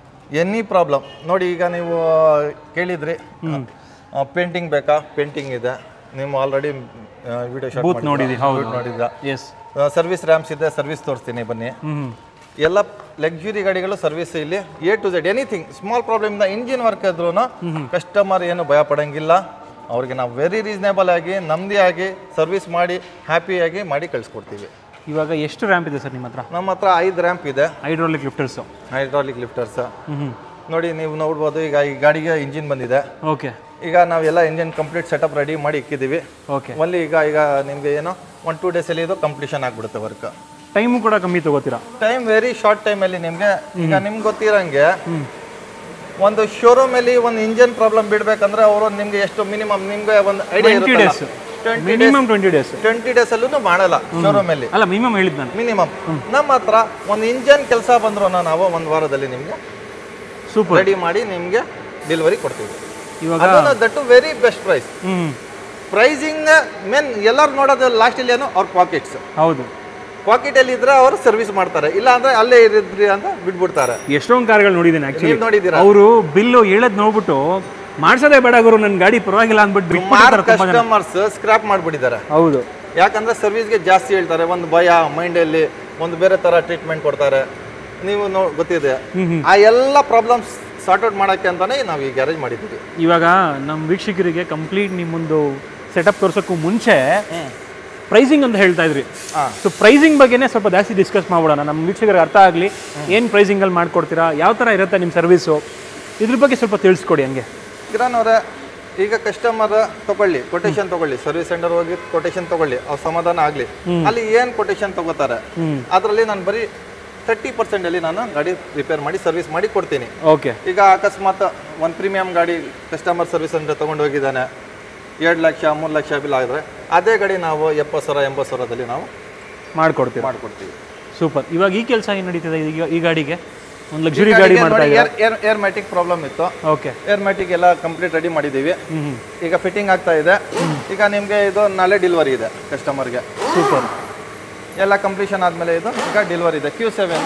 any problem ನೋಡಿ ಈಗ ನೀವು ಕೇಳಿದ್ರಿ ಪೇಂಟಿಂಗ್ ಬೇಕಾ ಪೇಂಟಿಂಗ್ ಇದೆ ನೀವು ಆಲ್ರೆಡಿ ವಿಡಿಯೋ ಶಾಟ್
ನೋಡಿದಿ, ಹೌದು.
ನೋಡಿದ್ರ
ಎಸ್
ಸರ್ವಿಸ್ ರ್ಯಾಮ್ಸ್ ಇದೆ ಸರ್ವಿಸ್ ತೋರಿಸ್ತೀನಿ ಬನ್ನಿ
ಹ್ಮ್
ಎಲ್ಲ ಲಕ್ಸುರಿ ಗಾಡಿಗಳು ಸರ್ವಿಸ್ ಇಲ್ಲಿ A to Z anything small problem ಇಂದ ಇಂಜಿನ್ ವರ್ಕ್ ಇದ್ರೂ ಕಸ್ಟಮರ್ ಏನು ಭಯ ಪಡಂಗಿಲ್ಲ ಅವ್ರಿಗೆ ನಾವು ವೆರಿ ರೀಸನೇಬಲ್ ಆಗಿ ನಮ್ದಿ ಆಗಿ ಸರ್ವಿಸ್ ಮಾಡಿ ಹ್ಯಾಪಿಯಾಗಿ ಮಾಡಿ ಕಳಿಸ್ಕೊಡ್ತೀವಿ
ಇವಾಗ ಎಷ್ಟು ರ್ಯಾಂಪ್ ಇದೆ ಸರ್ ನಿಮ್ಮ ಹತ್ರ
ನಮ್ಮ ಹತ್ರ ಐದು ರ್ಯಾಂಪ್ ಇದೆ
ಹೈಡ್ರೋಲಿಕ್ ಲಿಫ್ಟರ್ಸು
ಹೈಡ್ರಾಲಿಕ್ ಲಿಫ್ಟರ್ಸ್
ಹ್ಮ್
ನೋಡಿ ನೀವು ನೋಡ್ಬೋದು ಈಗ ಈ ಗಾಡಿಗೆ ಇಂಜಿನ್ ಬಂದಿದೆ
ಓಕೆ
ಈಗ ನಾವೆಲ್ಲ ಇಂಜಿನ್ ಕಂಪ್ಲೀಟ್ ಸೆಟಪ್ ರೆಡಿ ಮಾಡಿ ಇಕ್ಕಿದ್ದೀವಿ
ಓಕೆ
ಒನ್ಲಿ ಈಗ ಈಗ ನಿಮಗೆ ಏನೋ ಒನ್ ಟೂ ಡೇಸಲ್ಲಿ ಇದು ಕಂಪ್ಲೀಷನ್ ಆಗಿಬಿಡುತ್ತೆ ವರ್ಕ್
ಟೈಮು ಕೂಡ ಕಮ್ಮಿ ತಗೋತೀರಾ
ಟೈಮ್ ವೆರಿ ಶಾರ್ಟ್ ಟೈಮಲ್ಲಿ ನಿಮಗೆ ಈಗ ನಿಮ್ಗೆ ಗೊತ್ತಿರಂಗೆ ಒಂದು ಶೋರೂಮ್ ಅಲ್ಲಿ ಒಂದು ಇಂಜಿನ್ ಪ್ರಾಬ್ಲಮ್ ಬಿಡ್ಬೇಕಂದ್ರೆ ಅವರು ನಿಮ್ಗೆ ಎಷ್ಟು ಮಿನಿಮಮ್ ನಿಮ್ಗೆ ಒಂದು ಐಡಿಯಾ
ಟ್ವೆಂಟಿ ಡೇಸ್
ಇರುತ್ತೆ
minimum twenty days
twenty days ಅಲ್ಲೂ ಮಾಡಲ್ಲ ಶೋರೂಮ್ ಅಲ್ಲಿ
ಅಲ್ಲ ಮಿನಿಮಮ್ ಹೇಳಿದ್ ನಾನು
ಮಿನಿಮಮ್ ನಮ್ಮ ಹತ್ರ ಒಂದು ಇಂಜನ್ ಕೆಲಸ ಬಂದ್ರು ನಾವು ಒಂದು ವಾರದಲ್ಲಿ ನಿಮ್ಗೆ
ಸೂಪರ್
ರೆಡಿ ಮಾಡಿ ನಿಮ್ಗೆ ಡೆಲಿವರಿ ಕೊಡ್ತೀವಿ
ಇವಾಗ
ಅದನ್ನ ದಟ್ಟು ವೆರಿ ಬೆಸ್ಟ್ ಪ್ರೈಸ್
ಹ್ಮ್
ಪ್ರೈಸಿಂಗ್ ಮೇನ್ ಎಲ್ಲರೂ ನೋಡೋದು ಲಾಸ್ಟ್ ಇಲ್ಲಿ ಏನೋ ಅವ್ರ ಪಾಕೆಟ್ಸ್
ಹೌದು
ಪಾಕೆಟ್ ಅಲ್ಲಿ ಇದ್ರೆ ಅವರು ಸರ್ವಿಸ್ ಮಾಡ್ತಾರೆ ಇಲ್ಲ ಅಂದ್ರೆ ಅಲ್ಲೇ ಇರಿದ್ರಿ ಅಂತ ಬಿಟ್ಬಿಡ್ತಾರೆ
ಎಷ್ಟೊಂದು ಕಾರ್ಗಳು ನೋಡಿದ್ದೀನಿ ಆಕ್ಚುಲಿ
ನೀವು ನೋಡಿದ್ದೀರಾ
ಅವರು ಬಿಲ್ಲು ಹೇಳದ್ ನೋಡ್ಬಿಟ್ಟು ಮಾಡ್ಸೋದೇ ಬೇಡ ಗುರು ನನ್ನ ಗಾಡಿ ಪರವಾಗಿಲ್ಲ ಅಂದ್ಬಿಟ್ಟು ಬಿಟ್ಬಿಟ್ಟಿರ್ತಾರೆ ತುಂಬಾ ಜನ
ಕಸ್ಟಮರ್ಸ್ ಸ್ಕ್ರಾಪ್ ಮಾಡ್ಬಿಟ್ಟಿದ್ದಾರೆ
ಹೌದು
ಯಾಕಂದ್ರೆ ಸರ್ವಿಸ್ಗೆ ಜಾಸ್ತಿ ಹೇಳ್ತಾರೆ ಒಂದು ಭಯ ಮೈಂಡಲ್ಲಿ ಒಂದು ಬೇರೆ ತರ ಟ್ರೀಟ್ಮೆಂಟ್ ಕೊಡ್ತಾರೆ ನೀವು ನೋ ಗೊತ್ತಿದೆ ಆ ಎಲ್ಲ ಪ್ರಾಬ್ಲಮ್ಸ್ ಸಾರ್ಟ್ ಔಟ್ ಮಾಡೋಕ್ಕೆ ಅಂತಾನೆ ನಾವು ಈ ಗ್ಯಾರೇಜ್ ಮಾಡಿದ್ದೀವಿ
ಇವಾಗ ನಮ್ಮ ವೀಕ್ಷಕರಿಗೆ ಕಂಪ್ಲೀಟ್ ನಿಮ್ಮೊಂದು ಸೆಟಪ್ ತೋರ್ಸೋಕ್ಕೂ ಮುಂಚೆ ಪ್ರೈಸಿಂಗ್ ಅಂತ ಹೇಳ್ತಾ ಇದ್ರಿ
ಹಾ.
ಸೊ ಪ್ರೈಸಿಂಗ್ ಬಗ್ಗೆನೇ ಸ್ವಲ್ಪ ಜಾಸ್ತಿ ಡಿಸ್ಕಸ್ ಮಾಡ್ಬಿಡೋಣ ನಮ್ಮ ವೀಕ್ಷಕರಿಗೆ ಅರ್ಥ ಆಗಲಿ ಏನು ಪ್ರೈಸಿಂಗಲ್ಲಿ ಮಾಡ್ಕೊಡ್ತೀರಾ ಯಾವ ಥರ ಇರುತ್ತೆ ನಿಮ್ಮ ಸರ್ವಿಸು ಇದ್ರ ಬಗ್ಗೆ ಸ್ವಲ್ಪ ತಿಳಿಸ್ಕೊಡಿ ಹಂಗೆ
ಕಿರಣ್ ಅವರೇ ಈಗ ಕಸ್ಟಮರ್ ತಗೊಳ್ಳಿ ಕೊಟೇಶನ್ ತಗೊಳ್ಳಿ ಸರ್ವಿಸ್ ಸೆಂಟರ್ ಹೋಗಿ ಕೊಟೇಶನ್ ತಗೊಳ್ಳಿ ಅವ್ರ ಸಮಾಧಾನ ಆಗ್ಲಿ ಅಲ್ಲಿ ಏನ್ ಕೊಟೇಶನ್ ತಗೋತಾರೆ ಅದರಲ್ಲಿ ನಾನು ಬರೀ ತರ್ಟಿ ಪರ್ಸೆಂಟಲ್ಲಿ ನಾನು ಗಾಡಿ ರಿಪೇರ್ ಮಾಡಿ ಸರ್ವಿಸ್ ಮಾಡಿ ಕೊಡ್ತೀನಿ
ಓಕೆ
ಈಗ ಅಕಸ್ಮಾತ್ ಒಂದು ಪ್ರೀಮಿಯಂ ಗಾಡಿ ಕಸ್ಟಮರ್ ಸರ್ವಿಸ್ ಅಂತ ತೊಗೊಂಡು ಹೋಗಿದ್ದಾನೆ ಎರಡು ಲಕ್ಷ ಮೂರು ಲಕ್ಷ ಬಿಲ್ ಆಗಿದ್ರೆ ಅದೇ ಗಾಡಿ ನಾವು ಎಪ್ಪತ್ತು ಸಾವಿರ ಎಂಬತ್ತು ಸಾವಿರದಲ್ಲಿ ನಾವು
ಮಾಡ್ಕೊಡ್ತೀರಾ
ಮಾಡಿಕೊಡ್ತೀವಿ
ಸೂಪರ್ ಇವಾಗ ಈ ಕೆಲಸ ಏನು ನಡೀತಿದೆ ಈಗ ಈ ಗಾಡಿಗೆ ಒಂದು ಲಕ್ಸುರಿ ಗಾಡಿ ಮಾಡ್ತಾ ಇದ್ದೀರಾ
air air airmatic problem ಇತ್ತು
ಓಕೆ
ಏರ್ ಮ್ಯಾಟಿಕ್ ಎಲ್ಲ ಕಂಪ್ಲೀಟ್ ರೆಡಿ ಮಾಡಿದ್ದೀವಿ
ಹ್ಞೂ ಹ್ಞೂ
ಈಗ ಫಿಟ್ಟಿಂಗ್ ಆಗ್ತಾ ಇದೆ ಈಗ ನಿಮಗೆ ಇದು ನಾಳೆ ಡೆಲಿವರಿ ಇದೆ ಕಸ್ಟಮರ್ಗೆ
ಸೂಪರ್
ಎಲ್ಲ ಕಂಪ್ಲೀಷನ್ ಆದಮೇಲೆ ಇದು ಈಗ ಡೆಲಿವರಿ ಇದೆ ಕ್ಯೂ ಸೆವೆನ್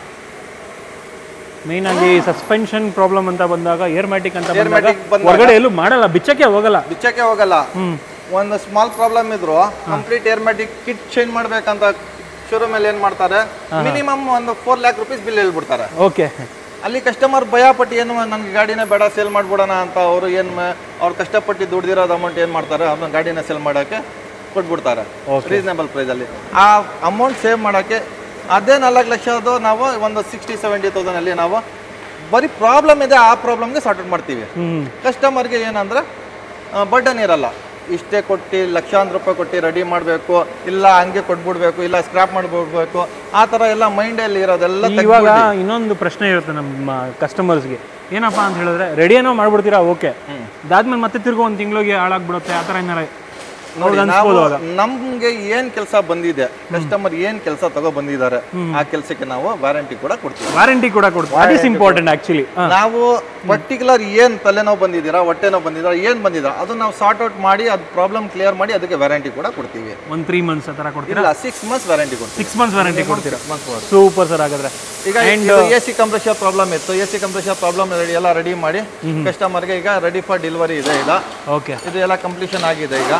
ಮೇನ್ ಆಗಿ ಸಸ್ಪೆನ್ಷನ್ ಪ್ರಾಬ್ಲಮ್ ಅಂತ ಬಂದಾಗ ಏರ್ ಮ್ಯಾಟಿಕ್ ಅಂತ ಬಂದಾಗ
Airmatic ಬಂದಾಗ-
ಹೊರಗಡೆ ಎಲ್ಲೂ ಮಾಡಲ್ಲ ಬಿಚ್ಚಕ್ಕೆ ಹೋಗಲ್ಲ
ಬಿಚ್ಚಕ್ಕೆ ಹೋಗಲ್ಲ
ಹ್ಮ್
ಒಂದು ಸ್ಮಾಲ್ ಪ್ರಾಬ್ಲಮ್ ಇದ್ರು complete airmatic kit change ಮಾಡ್ಬೇಕಂತ ಶೋರೂಮ್ ಅಲ್ಲಿ ಏನ್ ಮಾಡ್ತಾರೆ ಮಿನಿಮಮ್ ಒಂದು ಫೋರ್ ಲ್ಯಾಕ್ ರುಪೀಸ್ ಬಿಲ್ ಹೇಳ್ಬಿಡ್ತಾರೆ
ಓಕೆ
ಅಲ್ಲಿ ಕಸ್ಟಮರ್ ಭಯಪಟ್ಟು ಏನು ನನಗೆ ಗಾಡಿನ ಬೇಡ ಸೇಲ್ ಮಾಡ್ಬಿಡೋಣ ಅಂತ ಅವರು ಏನು ಅವ್ರು ಕಷ್ಟಪಟ್ಟು ದುಡ್ದಿರೋದು ಅಮೌಂಟ್ ಏನು ಮಾಡ್ತಾರೆ ಅವ್ರನ್ನ ಗಾಡಿನ ಸೇಲ್ ಮಾಡೋಕ್ಕೆ ಕೊಟ್ಬಿಡ್ತಾರೆ ರೀಸನೇಬಲ್ ಪ್ರೈಸಲ್ಲಿ ಆ ಅಮೌಂಟ್ ಸೇವ್ ಮಾಡೋಕ್ಕೆ ಅದೇ ನಾಲ್ಕು ಲಕ್ಷದ್ದು ನಾವು ಒಂದು ಸಿಕ್ಸ್ಟಿ ಸೆವೆಂಟಿ ತೌಸಂಡಲ್ಲಿ ನಾವು ಬರೀ ಪ್ರಾಬ್ಲಮ್ ಇದೆ ಆ ಪ್ರಾಬ್ಲಮ್ಗೆ ಸಾರ್ಟ್ ಔಟ್ ಮಾಡ್ತೀವಿ
ಹ್ಮ್
ಕಸ್ಟಮರ್ಗೆ ಏನಂದ್ರೆ ಬರ್ಡನ್ ಇರಲ್ಲ ಇಷ್ಟೇ ಕೊಟ್ಟು ಲಕ್ಷಾಂತರ ರೂಪಾಯಿ ಕೊಟ್ಟು ರೆಡಿ ಮಾಡಬೇಕು ಇಲ್ಲ ಹಂಗೆ ಕೊಟ್ಬಿಡ್ಬೇಕು ಇಲ್ಲ ಸ್ಕ್ರಾಪ್ ಮಾಡಿಬಿಡ್ಬೇಕು ಆ ಥರ ಎಲ್ಲ ಮೈಂಡಲ್ಲಿ ಇರೋದೆಲ್ಲ
ಇವಾಗ ಇನ್ನೊಂದು ಪ್ರಶ್ನೆ ಇರುತ್ತೆ ನಮ್ಮ ಕಸ್ಟಮರ್ಸ್ಗೆ ಏನಪ್ಪಾ ಅಂತ ಹೇಳಿದ್ರೆ ರೆಡಿ ಏನೋ ಮಾಡ್ಬಿಡ್ತೀರಾ ಓಕೆ ಅದಾದ್ಮೇಲೆ ಮತ್ತೆ ತಿರ್ಗೋ ಒಂದು ತಿಂಗಳಿಗೆ ಹಾಳಾಗ್ಬಿಡುತ್ತೆ ಆ ಥರ ಏನಾರ
ನೋಡಿ
ಅವ್ರಿಗೆ
ನಾವು
ಅನ್ಸ್ಬೋದು ಅವಾಗ
ನಮ್ಗೆ ಏನ್ ಕೆಲಸ ಬಂದಿದೆ ಕಸ್ಟಮರ್ ಏನ್ ಕೆಲಸ ತಗೋ ಬಂದಿದ್ದಾರೆ ಆ ಕೆಲಸಕ್ಕೆ ನಾವು ವಾರಂಟಿ ಕೂಡ ಕೊಡ್ತೀವಿ
ವಾರಂಟಿ ಕೂಡ ಕೊಡ್ತೀವಿ ವಾಟ್ ಇಸ್ ಇಂಪಾರ್ಟೆಂಟ್ ಆಕ್ಚುಲಿ
ನಾವು ಪರ್ಟಿಕ್ಯುಲರ್ ಏನ್ ತಲೆನೋವು ಬಂದಿದ್ದೀರಾ ಹೊಟ್ಟೆ ನೋವು ಬಂದಿದ್ದೀರಾ ಏನ್ ಬಂದಿದ್ದೀರಾ ಅದು ನಾವು ಸಾರ್ಟ್ ಔಟ್ ಮಾಡಿ ಅದು ಪ್ರಾಬ್ಲಮ್ ಕ್ಲಿಯರ್ ಮಾಡಿ ಅದಕ್ಕೆ ವ್ಯಾರಂಟಿ ಕೂಡ ಕೊಡ್ತೀವಿ
ಒಂದು ತ್ರೀ ಮಂತ್ಸ್ ಆ ಥರ ಕೊಡ್ತೀರಾ
ಇಲ್ಲ ಸಿಕ್ಸ್ ಮಂತ್ಸ್ ವ್ಯಾರಂಟಿ ಕೊಡ್ತೀವಿ
ಸಿಕ್ಸ್ ಮಂತ್ಸ್ ವಾರಂಟಿ ಕೊಡ್ತೀರಾ
ಮಂತ್ಸ್
ಸೂಪರ್ ಸರ್ ಹಾಗಾದ್ರೆ
ಈಗ ಎ ಸಿ ಕಂಪ್ರೆಷರ್ ಪ್ರಾಬ್ಲಮ್ ಇತ್ತು ಎ ಸಿ ಕಂಪ್ರೆಷರ್ ಪ್ರಾಬ್ಲಮ್ ಎಲ್ಲ ರೆಡಿ ಮಾಡಿ ಕಸ್ಟಮರ್ಗೆ ಈಗ ರೆಡಿ ಫಾರ್ ಡೆಲಿವರಿ ಇದೆ ಈಗ
ಓಕೆ
ಇದು ಎಲ್ಲ ಕಂಪ್ಲೀಷನ್ ಆಗಿದೆ ಈಗ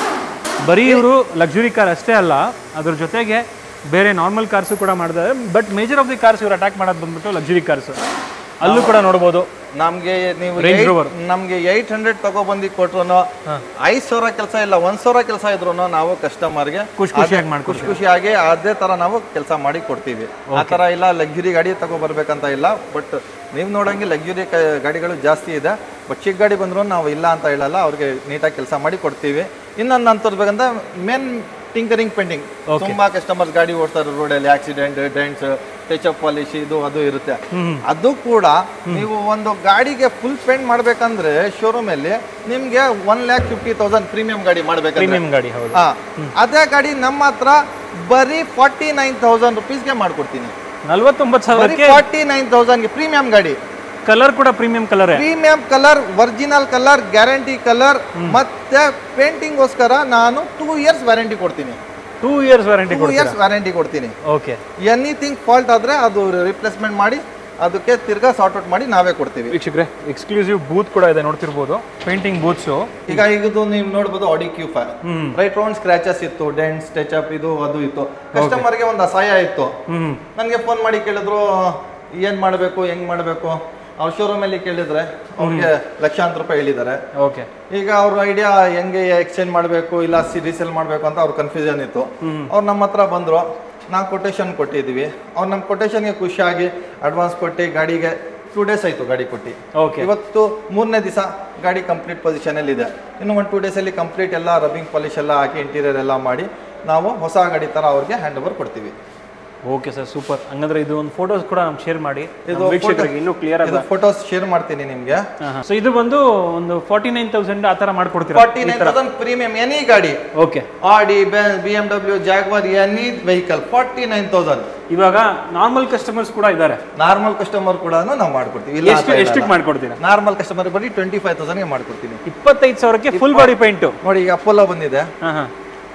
ಬರೀ ಇವರು ಲಕ್ಸುರಿ ಕಾರ್ ಅಷ್ಟೇ ಅಲ್ಲ ಅದ್ರ ಜೊತೆಗೆ ಬೇರೆ ನಾರ್ಮಲ್ ಕಾರ್ಸು ಕೂಡ ಮಾಡಿದ್ದಾರೆ but major of the cars ಇವರು ಅಟ್ಯಾಕ್ ಮಾಡೋದು ಬಂದ್ಬಿಟ್ಟು ಲಕ್ಸುರಿ ಕಾರ್ಸ್ ಅಲ್ಲೂ ಕೂಡ ನೋಡ್ಬೋದು
ನಮ್ಗೆ ನೀವು
Range
eight-
Rover.
ನಮ್ಗೆ ಏಯ್ಟ್ ಹಂಡ್ರೆಡ್ ತಗೊಬಂದು ಕೊಟ್ರು ಐದ್ ಸಾವಿರ ಕೆಲಸ ಇಲ್ಲ ಒಂದ್ ಸಾವಿರ ಕೆಲಸ ಇದ್ರು ನಾವು ಕಸ್ಟಮರ್ಗೆ
ಖುಷಿ ಖುಷಿಯಾಗಿ ಮಾಡ್ಕೊಡ್ತೀವಿ
ಖುಷಿ ಖುಷಿಯಾಗಿ ಅದೇ ತರ ನಾವು ಕೆಲಸ ಮಾಡಿ ಕೊಡ್ತೀವಿ ಆ ತರ ಇಲ್ಲ ಲಕ್ಸುರಿ ಗಾಡಿ ತಗೋ ಬರ್ಬೇಕಂತ ಇಲ್ಲ ಬಟ್ ನೀವು ನೋಡಂಗೆ ಲಕ್ಸುರಿ ಗಾಡಿಗಳು ಜಾಸ್ತಿ ಇದೆ ಬಟ್ ಚಿಕ್ಕ ಗಾಡಿ ಬಂದ್ರು ನಾವು ಇಲ್ಲ ಅಂತ ಹೇಳಲ್ಲ ಅವ್ರಿಗೆ ನೀಟಾಗಿ ಕೆಲಸ ಮಾಡಿ ಕೊಡ್ತೀವಿ ಇನ್ನೊಂದು ನಾನು ತೋರಿಸ್ಬೇಕಂದ್ರೆ ಮೇನ್ ಟಿಂಕರಿಂಗ್ ಪೇಂಟಿಂಗ್ ತುಂಬಾ ಕಸ್ಟಮರ್ಸ್ ಗಾಡಿ ಓಡ್ತಾರೆ ರೋಡಲ್ಲಿ accident dents touch up polish ಇದು ಅದು ಇರುತ್ತೆ ಅದು ಕೂಡ ನೀವು ಒಂದು ಗಾಡಿಗೆ ಫುಲ್ ಪೇಂಟ್ ಮಾಡ್ಬೇಕಂದ್ರೆ ಶೋರೂಮ್ ಅಲ್ಲಿ ನಿಮ್ಗೆ one lakh fifty thousand premium ಗಾಡಿ ಮಾಡ್ಬೇಕಂದ್ರೆ
ಪ್ರೀಮಿಯಂ ಗಾಡಿ ಹೌದು
ಹಾ ಅದೇ ಗಾಡಿ ನಮ್ಮ ಹತ್ರ ಬರೀ ಫಾರ್ಟಿ ನೈನ್ ತೌಸಂಡ್ ರುಪೀಸ್ಗೆ ಮಾಡ್ಕೊಡ್ತೀನಿ
ನಲ್ವತ್ತೊಂಬತ್ತು
ಬರೀ
ಸಾವಿರಕ್ಕೆ
ಫಾರ್ಟಿ ನೈನ್ ತೌಸಂಡ್ಗೆ ಪ್ರೀಮಿಯಂ ಗಾಡಿ
ಕಲರ್ ಕೂಡ premium colour
premium colour original colour guarantee colour ಮತ್ತೆ ಪೇಂಟಿಂಗ್ಗೋಸ್ಕರ ನಾನು ಟೂ ಇಯರ್ಸ್ ವ್ಯಾರಂಟಿ ಕೊಡ್ತೀನಿ
two years warranty
two years warranty ಕೊಡ್ತೀನಿ
ಓಕೆ
ಎನಿಥಿಂಗ್ ಫಾಲ್ಟ್ ಆದ್ರೆ ಅದು ರಿಪ್ಲೇಸ್ಮೆಂಟ್ ಮಾಡಿ ಅದಕ್ಕೆ ತಿರ್ಗಾ ಸಾರ್ಟ್ ಔಟ್ ಮಾಡಿ ನಾವೇ ಕೊಡ್ತೀವಿ
ವೀಕ್ಷಕ್ರೆ ಎಕ್ಸ್ಕ್ಲೂಸಿವ್ ಬೂತ್ ಕೂಡ ಇದೆ ನೋಡ್ತಿರ್ಬೋದು ಪೇಂಟಿಂಗ್ ಬೂತ್ಸು
ಈಗ ಇದು ನೀವು ನೋಡ್ಬೋದು Audi Q five
hmm
right round scratches ಇತ್ತು ಡೆಂಟ್ಸ್ ಟಚ್ ಅಪ್ ಇದು ಅದು ಇತ್ತು ಕಸ್ಟಮರ್ಗೆ ಒಂದು ಅಸಹಾಯ ಇತ್ತು
ಹ್ಮ್
ನನಗೆ ಫೋನ್ ಮಾಡಿ ಕೇಳಿದ್ರು ಏನ್ ಮಾಡಬೇಕು ಹೆಂಗ್ ಮಾಡಬೇಕು ಅವ್ರ ಶೋರೂಮ್ ಅಲ್ಲಿ ಕೇಳಿದ್ರೆ ಅವ್ರಿಗೆ ಲಕ್ಷಾಂತರ ರೂಪಾಯಿ ಹೇಳಿದ್ದಾರೆ
ಓಕೆ
ಈಗ ಅವ್ರ ಐಡಿಯಾ ಹೆಂಗೆ ಎಕ್ಸ್ಚೇಂಜ್ ಮಾಡಬೇಕು ಇಲ್ಲ ಸಿ ರೀಸೇಲ್ ಮಾಡಬೇಕು ಅಂತ ಅವ್ರ ಕನ್ಫ್ಯೂಷನ್ ಇತ್ತು ಅವ್ರು ನಮ್ಮ ಹತ್ರ ಬಂದರು ನಾವು ಕೊಟೇಶನ್ ಕೊಟ್ಟಿದ್ವಿ ಅವ್ರು ನಮ್ಮ ಕೊಟೇಶನ್ಗೆ ಖುಷಿಯಾಗಿ ಅಡ್ವಾನ್ಸ್ ಕೊಟ್ಟು ಗಾಡಿಗೆ ಟೂ ಡೇಸ್ ಆಯಿತು ಗಾಡಿ ಕೊಟ್ಟು
ಓಕೆ
ಇವತ್ತು ಮೂರನೇ ದಿವಸ ಗಾಡಿ ಕಂಪ್ಲೀಟ್ ಪೊಸಿಷನಲ್ಲಿ ಇದೆ ಇನ್ನು ಒಂದು ಟೂ ಡೇಸಲ್ಲಿ ಕಂಪ್ಲೀಟ್ ಎಲ್ಲ ರಬ್ಬಿಂಗ್ ಪಾಲಿಶ್ ಎಲ್ಲ ಹಾಕಿ ಇಂಟೀರಿಯರ್ ಎಲ್ಲ ಮಾಡಿ ನಾವು ಹೊಸ ಗಾಡಿ ಥರ ಅವ್ರಿಗೆ ಹ್ಯಾಂಡ್ ಓವರ್ ಕೊಡ್ತೀವಿ
ಓಕೆ ಸರ್ ಸೂಪರ್ ಹಂಗಂದ್ರೆ ಇದು ಒಂದು ಫೋಟೋಸ್ ಕೂಡ ನಮ್ಗೆ ಶೇರ್ ಮಾಡಿ
ಇದು
ನಮ್ಮ ವೀಕ್ಷಕರಿಗೆ ಇನ್ನೂ ಕ್ಲಿಯರ್ ಆಗಿ
ಇದು ಫೋಟೋಸ್ ಶೇರ್ ಮಾಡ್ತೀನಿ ನಿಮಗೆ
ಸೊ ಇದು ಬಂದು ಒಂದು ಫಾರ್ಟಿ ನೈನ್ ತೌಸಂಡ್ ಆ ಥರ ಮಾಡ್ಕೊಡ್ತೀರಾ
forty nine thousand premium any ಗಾಡಿ
okay
Audi B M W Jaguar any vehicle forty nine thousand
ಇವಾಗ ನಾರ್ಮಲ್ ಕಸ್ಟಮರ್ಸ್ ಕೂಡ ಇದ್ದಾರೆ
ನಾರ್ಮಲ್ ಕಸ್ಟಮರ್ ಕೂಡ ನಾವು ಮಾಡ್ಕೊಡ್ತೀವಿ ಇಲ್ಲ
ಎಷ್ಟು ಎಷ್ಟಕ್ಕೆ ಮಾಡ್ಕೊಡ್ತೀರಾ
ನಾರ್ಮಲ್ ಕಸ್ಟಮರ್ ಬರೀ ಟ್ವೆಂಟಿ ಫೈವ್ ತೌಸಂಡ್ಗೆ ಮಾಡ್ಕೊಡ್ತೀನಿ
ಇಪ್ಪತ್ತೈದು ಸಾವಿರಕ್ಕೆ ಫುಲ್ ಬಾಡಿ ಪೇಂಟು
ನೋಡಿ ಈಗ ಅಪೋಲೋ ಬಂದಿದೆ
ಹಾಂ ಹಾಂ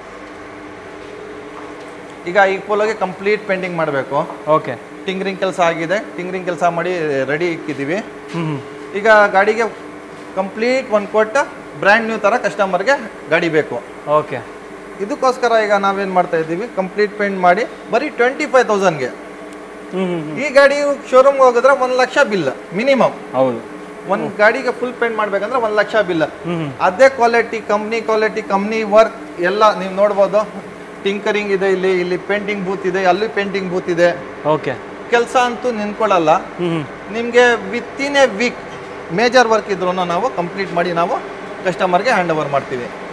ಈಗ ಈ ಪೋಲೋಗೆ ಕಂಪ್ಲೀಟ್ ಪೇಂಟಿಂಗ್ ಮಾಡಬೇಕು
ಓಕೆ
ಟಿಂಗ್ರಿಂಗ್ ಕೆಲಸ ಆಗಿದೆ ಟಿಂಗ್ರಿಂಗ್ ಕೆಲಸ ಮಾಡಿ ರೆಡಿ ಇಕ್ಕಿದ್ದೀವಿ
ಹ್ಞೂ
ಈಗ ಗಾಡಿಗೆ ಕಂಪ್ಲೀಟ್ ಒಂದು ಕೊಟ್ಟ ಬ್ರ್ಯಾಂಡ್ ನ್ಯೂ ಥರ ಕಸ್ಟಮರ್ಗೆ ಗಾಡಿ ಬೇಕು
ಓಕೆ
ಇದಕ್ಕೋಸ್ಕರ ಈಗ ನಾವೇನು ಮಾಡ್ತಾ ಇದ್ದೀವಿ ಕಂಪ್ಲೀಟ್ ಪೇಂಟ್ ಮಾಡಿ ಬರೀ ಟ್ವೆಂಟಿ ಫೈವ್ ತೌಸಂಡ್ಗೆ
ಹ್ಞೂ ಹ್ಞೂ
ಈ ಗಾಡಿ ಶೋರೂಮ್ಗೆ ಹೋಗಿದ್ರೆ ಒಂದು ಲಕ್ಷ ಬಿಲ್ ಮಿನಿಮಮ್
ಹೌದು
ಒಂದು ಗಾಡಿಗೆ ಫುಲ್ ಪೇಂಟ್ ಮಾಡ್ಬೇಕಂದ್ರೆ ಒಂದು ಲಕ್ಷ ಬಿಲ್
ಹ್ಞೂ ಹ್ಞೂ
ಅದೇ quality company quality company work ಎಲ್ಲ ನೀವು ನೋಡ್ಬೋದು ಟಿಂಕರಿಂಗ್ ಇದೆ ಇಲ್ಲಿ ಇಲ್ಲಿ ಪೇಂಟಿಂಗ್ ಬೂತ್ ಇದೆ ಅಲ್ಲಿ ಪೇಂಟಿಂಗ್ ಬೂತ್ ಇದೆ
ಓಕೆ
ಕೆಲಸ ಅಂತೂ ನಿಂತ್ಕೊಳ್ಳಲ್ಲ
ಹ್ಞೂ ಹ್ಞೂ
ನಿಮಗೆ within a week major work ಇದ್ರೂ ನಾವು ಕಂಪ್ಲೀಟ್ ಮಾಡಿ ನಾವು ಕಸ್ಟಮರ್ಗೆ ಹ್ಯಾಂಡ್ ಓವರ್ ಮಾಡ್ತೀವಿ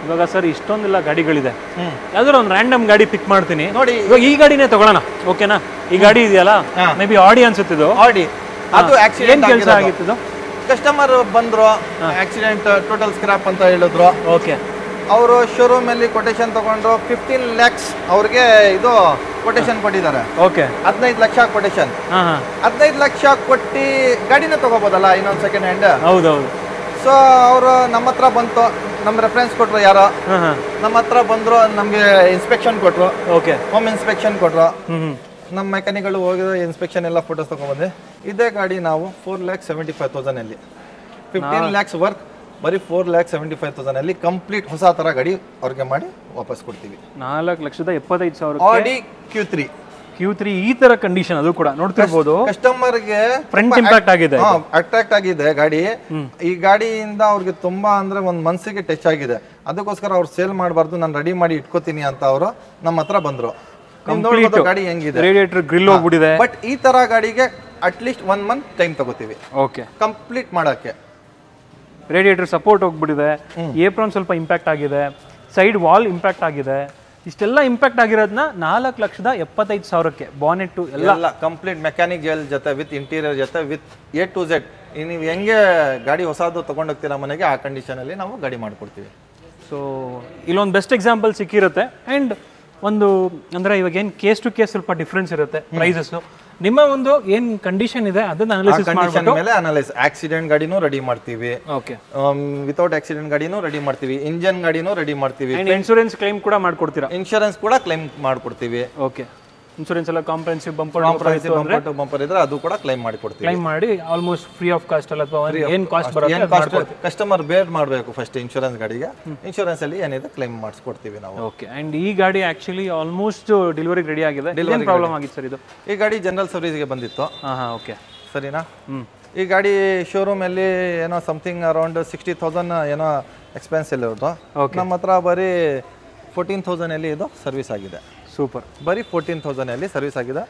ಇವಾಗ ಸರ್ ಇಷ್ಟೊಂದೆಲ್ಲ ಗಾಡಿಗಳಿದೆ
ಹ್ಮ್
ಯಾವ್ದಾದ್ರು ಒಂದು ರ್ಯಾಂಡಮ್ ಗಾಡಿ ಪಿಕ್ ಮಾಡ್ತೀನಿ
ನೋಡಿ
ಇವಾಗ ಈ ಗಾಡಿನೇ ತಗೊಳ್ಳೋಣ ಓಕೆನಾ ಈ ಗಾಡಿ ಇದೆಯಲ್ಲ
ಹಾ.
ಮೇ ಬಿ ಆಡಿ ಅನ್ಸುತ್ತಿದ್ದು
ಆಡಿ ಅದು
ಏನ್
ಆಕ್ಸಿಡೆಂಟ್
ಕೆಲಸ ಆಗಿತ್ತು
ಕಸ್ಟಮರ್ ಬಂದ್ರು ಆಕ್ಸಿಡೆಂಟ್ ಟೋಟಲ್ ಸ್ಕ್ರಾಪ್ ಅಂತ ಹೇಳಿದ್ರು
ಓಕೆ
ಅವರು ಶೋರೂಮ್ ಅಲ್ಲಿ ಕೊಟೇಶನ್ ತಗೊಂಡ್ರು ಫಿಫ್ಟೀನ್ ಲ್ಯಾಕ್ಸ್ ಅವ್ರಿಗೆ ಇದು ಕೊಟೇಶನ್ ಕೊಟ್ಟಿದ್ದಾರೆ
ಓಕೆ
ಹದಿನೈದು ಲಕ್ಷ ಕೊಟೇಶನ್
ಹಾ ಹಾ
ಹದಿನೈದು ಲಕ್ಷ ಕೊಟ್ಟು ಗಾಡಿನ ತಗೋಬೋದಲ್ಲ ಇನ್ನೊಂದು ಸೆಕೆಂಡ್ ಹ್ಯಾಂಡ್
ಹೌದೌದು
ಸೊ ಅವರು ನಮ್ಮ ಹತ್ರ ಬಂತು ನಮ್ಮ ರೆಫರೆನ್ಸ್ ಕೊಟ್ರು ಯಾರೋ
ಹಾ ಹಾ
ನಮ್ಮ ಹತ್ರ ಬಂದ್ರು ನಮಗೆ ಇನ್ಸ್ಪೆಕ್ಷನ್ ಕೊಟ್ರು
ಓಕೆ
ಹೋಮ್ ಇನ್ಸ್ಪೆಕ್ಷನ್ ಕೊಟ್ರು
ಹ್ಮ್ ಹ್ಮ್
ನಮ್ಮ ಮೆಕ್ಯಾನಿಕ್ಗಳು ಹೋಗಿದ್ರು ಇನ್ಸ್ಪೆಕ್ಷನ್ ಎಲ್ಲ ಫೋಟೋಸ್ ತೊಗೊಂಬಂದೆ ಇದೇ ಗಾಡಿ ನಾವು ಫೋರ್ ಲ್ಯಾಕ್ ಸೆವೆಂಟಿ ಫೈವ್ ತೌಸಂಡಲ್ಲಿ ಫಿಫ್ಟೀನ್ ಲ್ಯಾಕ್ಸ್ ವರ್ಕ್ ಬರೀ ಫೋರ್ ಲ್ಯಾಕ್ ಸೆವೆಂಟಿ ಫೈವ್ ತೌಸಂಡಲ್ಲಿ ಕಂಪ್ಲೀಟ್ ಹೊಸ ಥರ ಗಾಡಿ ಅವ್ರಿಗೆ ಮಾಡಿ ವಾಪಸ್ ಕೊಡ್ತೀವಿ
ನಾಲ್ಕು ಲಕ್ಷದ ಎಪ್ಪತ್ತೈದು ಸಾವಿರ
ಆಡಿ ಕ್ಯೂ ತ್ರೀ
ಕ್ಯೂ ತ್ರೀ ಈ ತರ ಕಂಡೀಷನ್ ಅದು ಕೂಡ ನೋಡ್ತಿರ್ಬೋದು
ಕಸ್ಟಮರ್ಗೆ
ಫ್ರಂಟ್ ಇಂಪ್ಯಾಕ್ಟ್ ಆಗಿದೆ
ಅಟ್ರಾಕ್ಟ್ ಆಗಿದೆ ಗಾಡಿ ಈ ಗಾಡಿಯಿಂದ ಅವ್ರಿಗೆ ತುಂಬಾ ಅಂದ್ರೆ ಒಂದ್ ಮನ್ಸಿಗೆ ಟಚ್ ಆಗಿದೆ ಅದಕ್ಕೋಸ್ಕರ ಅವ್ರು ಸೇಲ್ ಮಾಡಬಾರ್ದು ನಾನು ರೆಡಿ ಮಾಡಿ ಇಟ್ಕೋತೀನಿ ಅಂತ ಅವರು ನಮ್ಮ ಹತ್ರ ಬಂದ್ರು ನೀವ್ ನೋಡ್ಬೋದು ಗಾಡಿ ಹೆಂಗಿದೆ
ರೇಡಿಯೇಟರ್ ಗ್ರಿಲ್ ಹೋಗ್ಬಿಟ್ಟಿದೆ
ಬಟ್ ಈ ತರ ಗಾಡಿಗೆ ಅಟ್ಲೀಸ್ಟ್ ಒನ್ ಮಂತ್ ಟೈಮ್ ತಗೋತೀವಿ
ಓಕೆ
ಕಂಪ್ಲೀಟ್ ಮಾಡಕ್ಕೆ
ರೇಡಿಯೇಟರ್ ಸಪೋರ್ಟ್ ಹೋಗ್ಬಿಟ್ಟಿದೆ ಏಪ್ರಾನ್ ಸ್ವಲ್ಪ ಇಂಪ್ಯಾಕ್ಟ್ ಆಗಿದೆ ಸೈಡ್ ವಾಲ್ ಇಂಪ್ಯಾಕ್ಟ್ ಆಗಿದೆ ಇಷ್ಟೆಲ್ಲ ಇಂಪ್ಯಾಕ್ಟ್ ಆಗಿರೋದನ್ನ ನಾಲ್ಕು ಲಕ್ಷದ ಎಪ್ಪತ್ತೈದು ಸಾವಿರಕ್ಕೆ ಬಾನೆಟ್ಟು ಎಲ್ಲ
ಎಲ್ಲ ಕಂಪ್ಲೀಟ್ ಮೆಕ್ಯಾನಿಕ್ ಜೆಲ್ ಜೊತೆ ವಿತ್ ಇಂಟೀರಿಯರ್ ಜೊತೆ ವಿತ್ ಎ ಟು ಝೆಡ್ ನೀವು ಹೆಂಗೆ ಗಾಡಿ ಹೊಸದು ತಗೊಂಡೋಗ್ತೀರಾ ಮನೆಗೆ ಆ ಕಂಡೀಷನ್ ಅಲ್ಲಿ ನಾವು ಗಾಡಿ ಮಾಡ್ಕೊಡ್ತೀವಿ
ಸೊ ಇಲ್ಲೊಂದು ಬೆಸ್ಟ್ ಎಕ್ಸಾಂಪಲ್ ಸಿಕ್ಕಿರುತ್ತೆ ಆ್ಯಂಡ್ ಒಂದು ಅಂದರೆ ಇವಾಗ ಏನು ಕೇಸ್ ಟು ಕೇಸ್ ಸ್ವಲ್ಪ ಡಿಫ್ರೆನ್ಸ್ ಇರುತ್ತೆ ಪ್ರೈಸಸ್ಸು ನಿಮ್ಮ ಒಂದು ಏನು ಕಂಡೀಷನ್ ಇದೆ ಅದನ್ನ ಅನಾಲಿಸಿಸ್
ಕಂಡೀಷನ್ ಮೇಲೆ ಅನಲೈಸ್ ಆಕ್ಸಿಡೆಂಟ್ ಗಾಡಿನೂ ರೆಡಿ ಮಾಡ್ತೀವಿ
ಓಕೆ
ವಿತೌಟ್ ಆಕ್ಸಿಡೆಂಟ್ ಗಾಡಿನೂ ರೆಡಿ ಮಾಡ್ತೀವಿ ಇಂಜನ್ ಗಾಡಿನೂ ರೆಡಿ ಮಾಡ್ತೀವಿ
ಆ್ಯಂಡ್ ಇನ್ಶೂರೆನ್ಸ್ ಕ್ಲೈಮ್ ಕೂಡ ಮಾಡ್ಕೊಡ್ತೀರಾ
ಇನ್ಶೂರೆನ್ಸ್ ಕೂಡ ಕ್ಲೈಮ್ ಮಾಡ್ಕೊಡ್ತೀವಿ
ಓಕೆ ಇನ್ಶೂರೆನ್ಸ್ ಎಲ್ಲ comprehensive bumper
bumper to bumper ಇದ್ರೆ ಅದು ಕೂಡ ಕ್ಲೈಮ್ ಮಾಡಿಕೊಡ್ತೀವಿ
ಕ್ಲೈಮ್ ಮಾಡಿ ಆಲ್ಮೋಸ್ಟ್ ಫ್ರೀ ಆಫ್ ಕಾಸ್ಟ್ ಅಲ್ಲ ಅಥವಾ ಏನು ಕಾಸ್ಟ್ ಬರುತ್ತೆ
ಏನ್ ಕಾಸ್ಟ್ ಕಸ್ಟಮರ್ ಬೇರ್ ಮಾಡಬೇಕು ಫಸ್ಟ್ ಇನ್ಶೂರೆನ್ಸ್ ಗಾಡಿಗೆ ಇನ್ಶೂರೆನ್ಸ್ ಅಲ್ಲಿ ಏನಿದೆ ಕ್ಲೈಮ್ ಮಾಡಿಸ್ಕೊಡ್ತೀವಿ ನಾವು
ಓಕೆ ಆ್ಯಂಡ್ ಈ ಗಾಡಿ ಆ್ಯಕ್ಚುಲಿ ಆಲ್ಮೋಸ್ಟ್ ಡೆಲಿವರಿಗೆ ರೆಡಿ ಆಗಿದೆ ಏನು ಪ್ರಾಬ್ಲಮ್ ಆಗಿತ್ತು ಸರ್ ಇದು
ಈ ಗಾಡಿ ಜನರಲ್ ಸರ್ವಿಸ್ಗೆ ಬಂದಿತ್ತು
ಹಾಂ ಹಾಂ ಓಕೆ
ಸರಿನಾ
ಹ್ಮ್.
ಈ ಗಾಡಿ ಶೋರೂಮ್ ಅಲ್ಲಿ ಏನೋ ಸಮಥಿಂಗ್ ಅರೌಂಡ್ ಸಿಕ್ಸ್ಟಿ ತೌಸಂಡ್ ಏನೋ ಎಕ್ಸ್ಪೆನ್ಸ್ ಎಲ್ಲ ಇರೋದು ನಮ್ಮ ಹತ್ರ ಬರೀ ಫೋರ್ಟೀನ್ ತೌಸಂಡ್ ಅಲ್ಲಿ ಇದು ಸರ್ವಿಸ್ ಆಗಿದೆ
ಸೂಪರ್
ಬರೀ ಫೋರ್ಟೀನ್ ತೌಸಂಡ್ ಅಲ್ಲಿ ಸರ್ವಿಸ್ ಆಗಿದೆ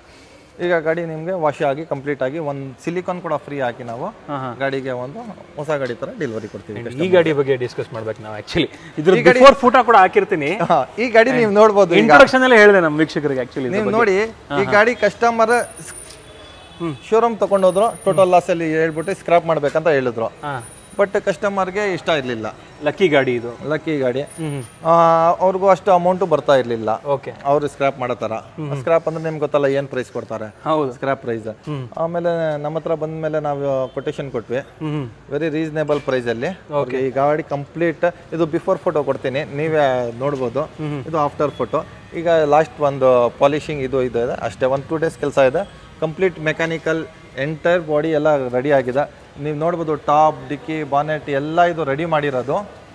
ಈಗ ಗಾಡಿ ನಿಮಗೆ ವಾಶ್ ಆಗಿ ಕಂಪ್ಲೀಟ್ ಆಗಿ ಒಂದು ಸಿಲಿಕಾನ್ ಕೂಡ ಫ್ರೀ ಹಾಕಿ ನಾವು
ಹಾಂ ಹಾಂ
ಗಾಡಿಗೆ ಒಂದು ಹೊಸ ಗಾಡಿ ತರ ಡೆಲಿವರಿ ಕೊಡ್ತೀವಿ
ಈ ಗಾಡಿ ಬಗ್ಗೆ ಡಿಸ್ಕಸ್ ಮಾಡ್ಬೇಕು ನಾವು ಆ್ಯಕ್ಚುಲಿ ಇದ್ರ ಬಿಫೋರ್ ಫೋಟೋ ಕೂಡ ಹಾಕಿರ್ತೀನಿ
ಹಾ, ಈ ಗಾಡಿ ನೀವು ನೋಡ್ಬೋದು ಈಗ
ಇಂಟ್ರೊಡಕ್ಷನ್ ಎಲ್ಲ ಹೇಳಿದೆ ನಮ್ಮ ವೀಕ್ಷಕರಿಗೆ ಆ್ಯಕ್ಚುಲಿ
ನೀವು ನೋಡಿ ಈ ಗಾಡಿ ಕಸ್ಟಮರ್ ಶೋರೂಮ್ ತಗೊಂಡೋದ್ರು ಟೋಟಲ್ ಲಾಸ್ ಅಲ್ಲಿ ಹೇಳ್ಬಿಟ್ಟು ಸ್ಕ್ರಾಪ್ ಮಾಡ್ಬೇಕಂತ ಹೇಳಿದ್ರು
ಹಾಂ
ಬಟ್ ಕಸ್ಟಮರ್ಗೆ ಇಷ್ಟ ಇರಲಿಲ್ಲ
ಲಕ್ಕಿ ಗಾಡಿ ಇದು
ಲಕ್ಕಿ ಗಾಡಿ
ಹ್ಞೂ
ಆ, ಅವ್ರಿಗೂ ಅಷ್ಟು ಅಮೌಂಟು ಬರ್ತಾ ಇರಲಿಲ್ಲ
ಓಕೆ
ಅವರು ಸ್ಕ್ರಾಪ್ ಮಾಡೋ ಥರ ಸ್ಕ್ರಾಪ್ ಅಂದ್ರೆ ನಿಮ್ಗೆ ಗೊತ್ತಲ್ಲ ಏನು ಪ್ರೈಸ್ ಕೊಡ್ತಾರೆ
ಹೌದು
ಸ್ಕ್ರಾಪ್ ಪ್ರೈಸ್ ಆಮೇಲೆ ನಮ್ಮ ಹತ್ರ ಬಂದ್ಮೇಲೆ ನಾವು ಕೊಟೇಶನ್ ಕೊಟ್ವಿ
ಹ್ಞೂ ಹ್ಞೂ
ವೆರಿ ರೀಸನೇಬಲ್ ಪ್ರೈಸ್ ಅಲ್ಲಿ ಅವ್ರಿಗೆ ಈ ಗಾಡಿ ಕಂಪ್ಲೀಟ್ ಇದು ಬಿಫೋರ್ ಫೋಟೋ ಕೊಡ್ತೀನಿ ನೀವೇ ನೋಡ್ಬೋದು ಇದು ಆಫ್ಟರ್ ಫೋಟೋ ಈಗ ಲಾಸ್ಟ್ ಒಂದು ಪಾಲಿಶಿಂಗ್ ಇದು ಇದು ಇದೆ ಅಷ್ಟೇ ಒಂದು ಟೂ ಡೇಸ್ ಕೆಲಸ ಇದೆ ಕಂಪ್ಲೀಟ್ ಮೆಕ್ಯಾನಿಕಲ್ ಎಂಟೈರ್ ಬಾಡಿ ಎಲ್ಲ ರೆಡಿ ಆಗಿದೆ ನೀವು ನೋಡ್ಬೋದು ಟಾಪ್ ಡಿಕ್ಕಿ ಬಾನೆಟ್ ಎಲ್ಲ ಇದು ರೆಡಿ ಮಾಡಿರೋದು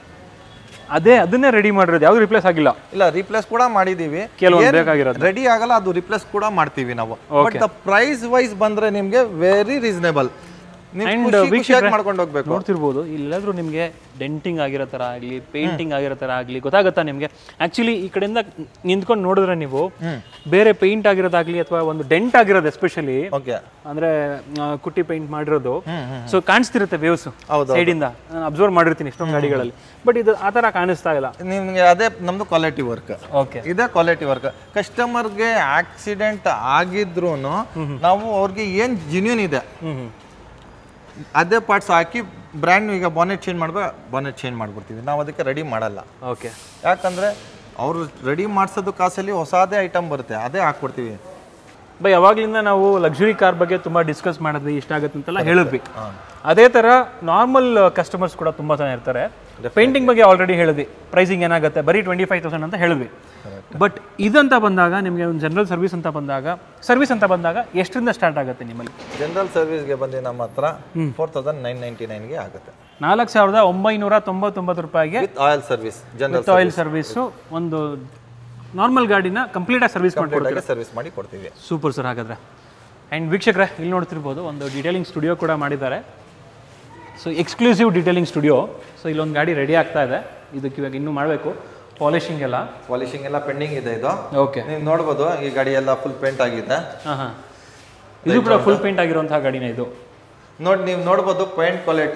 ಅದೇ ಅದನ್ನೇ ರೆಡಿ ಮಾಡಿರೋದು ಯಾವ್ದು ರಿಪ್ಲೇಸ್ ಆಗಿಲ್ಲ
ಇಲ್ಲ ರಿಪ್ಲೇಸ್ ಕೂಡ ಮಾಡಿದೀವಿ
ಕೆಲವೊಂದು ಬೇಕಾಗಿರೋದು
ರೆಡಿ ಆಗಲ್ಲ ಅದು ರಿಪ್ಲೇಸ್ ಕೂಡ ಮಾಡ್ತೀವಿ ನಾವು ಬಟ್ ದ ಪ್ರೈಸ್ ವೈಸ್ ಬಂದ್ರೆ ನಿಮ್ಗೆ ವೆರಿ ರೀಸನೇಬಲ್ ನೀವು ಖುಷಿ ಖುಷಿಯಾಗಿ ಮಾಡ್ಕೊಂಡು ಹೋಗ್ಬೇಕು
ನೋಡ್ತಿರ್ಬೋದು ಇಲ್ಲಾದ್ರೂ ನಿಮಗೆ ಡೆಂಟಿಂಗ್ ಆಗಿರೋ ಥರ ಆಗಲಿ ಪೇಂಟಿಂಗ್ ಆಗಿರೋ ಥರ ಆಗಲಿ ಗೊತ್ತಾಗುತ್ತಾ ನಿಮಗೆ ಆ್ಯಕ್ಚುಲಿ ಈ ಕಡೆಯಿಂದ ನಿಂತ್ಕೊಂಡು ನೋಡಿದ್ರೆ ನೀವು ಬೇರೆ ಪೇಂಟ್ ಆಗಿರೋದಾಗ್ಲಿ ಅಥವಾ ಒಂದು ಡೆಂಟ್ ಆಗಿರೋದು ಎಸ್ಪೆಷಲಿ
ಓಕೆ
ಅಂದ್ರೆ ಆ, ಕುಟ್ಟಿ ಪೇಂಟ್ ಮಾಡಿರೋದು ಸೊ ಕಾಣಿಸ್ತಿರುತ್ತೆ ವೇವ್ಸ್
ಹೌದು,
ಸೈಡಿಂದ ಅಬ್ಸರ್ವ್ ಮಾಡಿರ್ತೀನಿ ಇಷ್ಟೊಂದು ಗಾಡಿಗಳಲ್ಲಿ ಬಟ್ ಇದು ಆ ಥರ ಕಾಣಿಸ್ತಾ ಇಲ್ಲ
ನಿಮ್ಗೆ ಅದೇ ನಮ್ದು ಕ್ವಾಲಿಟಿ ವರ್ಕ್
ಓಕೆ
ಇದೇ ಕ್ವಾಲಿಟಿ ವರ್ಕ್ ಕಸ್ಟಮರ್ಗೆ ಆಕ್ಸಿಡೆಂಟ್ ಆಗಿದ್ರು ನಾವು ಅವ್ರಿಗೆ ಏನ್ ಜಿನ್ಯೂನ್ ಇದೆ
ಹ್ಮ್ ಹ್ಮ್
ಅದೇ ಪಾರ್ಟ್ಸ್ ಹಾಕಿ ಬ್ರ್ಯಾಂಡ್ ಈಗ ಬಾನೆಟ್ ಚೇಂಜ್ ಮಾಡ್ಬೇಕು ಬಾನೆಟ್ ಚೇಂಜ್ ಮಾಡ್ಬಿಡ್ತೀವಿ ನಾವು ಅದಕ್ಕೆ ರೆಡಿ ಮಾಡಲ್ಲ
ಓಕೆ
ಯಾಕಂದ್ರೆ ಅವರು ರೆಡಿ ಮಾಡಿಸೋದು ಕಾಸಲ್ಲಿ ಹೊಸದೇ ಐಟಮ್ ಬರುತ್ತೆ ಅದೇ ಹಾಕ್ಬಿಡ್ತೀವಿ
ಬೈ ಯಾವಾಗ್ಲಿಂದ ನಾವು ಲಕ್ಸುರಿ ಕಾರ್ ಬಗ್ಗೆ ತುಂಬಾ ಡಿಸ್ಕಸ್ ಮಾಡಿದ್ವಿ ಇಷ್ಟ ಆಗುತ್ತೆ ಅಂತೆಲ್ಲ ಹೇಳಿದ್ವಿ ಅದೇ ತರ ನಾರ್ಮಲ್ ಕಸ್ಟಮರ್ಸ್ ಕೂಡ ತುಂಬಾ ಜನ ಇರ್ತಾರೆ ಪೇಂಟಿಂಗ್ ಬಗ್ಗೆ ಆಲ್ರೆಡಿ ಹೇಳಿದ್ವಿ ಪ್ರೈಸಿಂಗ್ ಏನಾಗುತ್ತೆ ಬರೀ ಟ್ವೆಂಟಿ ಫೈವ್ ತೌಸಂಡ್ ಅಂತ ಹೇಳಿದ್ವಿ ಬಟ್ ಇದಂತ ಬಂದಾಗ ನಿಮಗೆ ಒಂದು ಜನರಲ್ ಸರ್ವಿಸ್ ಅಂತ ಬಂದಾಗ ಸರ್ವಿಸ್ ಅಂತ ಬಂದಾಗ ಎಷ್ಟರಿಂದ ಸ್ಟಾರ್ಟ್ ಆಗುತ್ತೆ ನಿಮ್ಮಲ್ಲಿ
ಜನರಲ್ ಸರ್ವಿಸ್ಗೆ ಬಂದು ನಮ್ಮ ಹತ್ರ ಫೋರ್ ತೌಸಂಡ್ ನೈನ್ ನೈಂಟಿ ನೈನ್ಗೆ ಆಗುತ್ತೆ
ನಾಲ್ಕು ಸಾವಿರದ ಒಂಬೈನೂರ ತೊಂಬತ್ತೊಂಬತ್ತು ರೂಪಾಯಿಗೆ
with oil service general
with oil service ಒಂದು ನಾರ್ಮಲ್ ಗಾಡಿನ ಕಂಪ್ಲೀಟಾಗಿ ಸರ್ವಿಸ್ ಮಾಡ್ಕೊಡ್ತೀವಿ
ಸರ್ವಿಸ್ ಮಾಡಿ ಕೊಡ್ತೀವಿ
ಸೂಪರ್ ಸರ್ ಹಾಗಾದ್ರೆ ಆ್ಯಂಡ್ ವೀಕ್ಷಕರೇ ಇಲ್ಲಿ ನೋಡ್ತಿರ್ಬೋದು ಒಂದು ಡೀಟೇಲಿಂಗ್ ಸ್ಟುಡಿಯೋ ಕೂಡ ಮಾಡಿದ್ದಾರೆ so exclusive detailing studio so ಇಲ್ಲೊಂದು ಗಾಡಿ ರೆಡಿ ಆಗ್ತಾ ಇದೆ ಇದಕ್ಕೆ ಇವಾಗ ಇನ್ನೂ ಮಾಡಬೇಕು ಪಾಲಿಶಿಂಗ್ ಎಲ್ಲ
ಪಾಲಿಶಿಂಗ್ ಎಲ್ಲ ಪೆಂಡಿಂಗ್ ಇದೆ ಇದು
ಓಕೆ
ನೀವು ನೋಡ್ಬೋದು ಈ ಗಾಡಿ ಎಲ್ಲ ಫುಲ್ ಪೇಂಟ್ ಆಗಿದೆ
ಹಾಂ ಹಾಂ ಇದು ಕೂಡ ಫುಲ್ ಪೇಂಟ್ ಆಗಿರುವಂತಹ ಗಾಡಿನೇ ಇದು
ನೋಡಿ ನೀವು ನೋಡ್ಬೋದು ಪೇಂಟ್ ಕ್ವಾಲಿಟಿ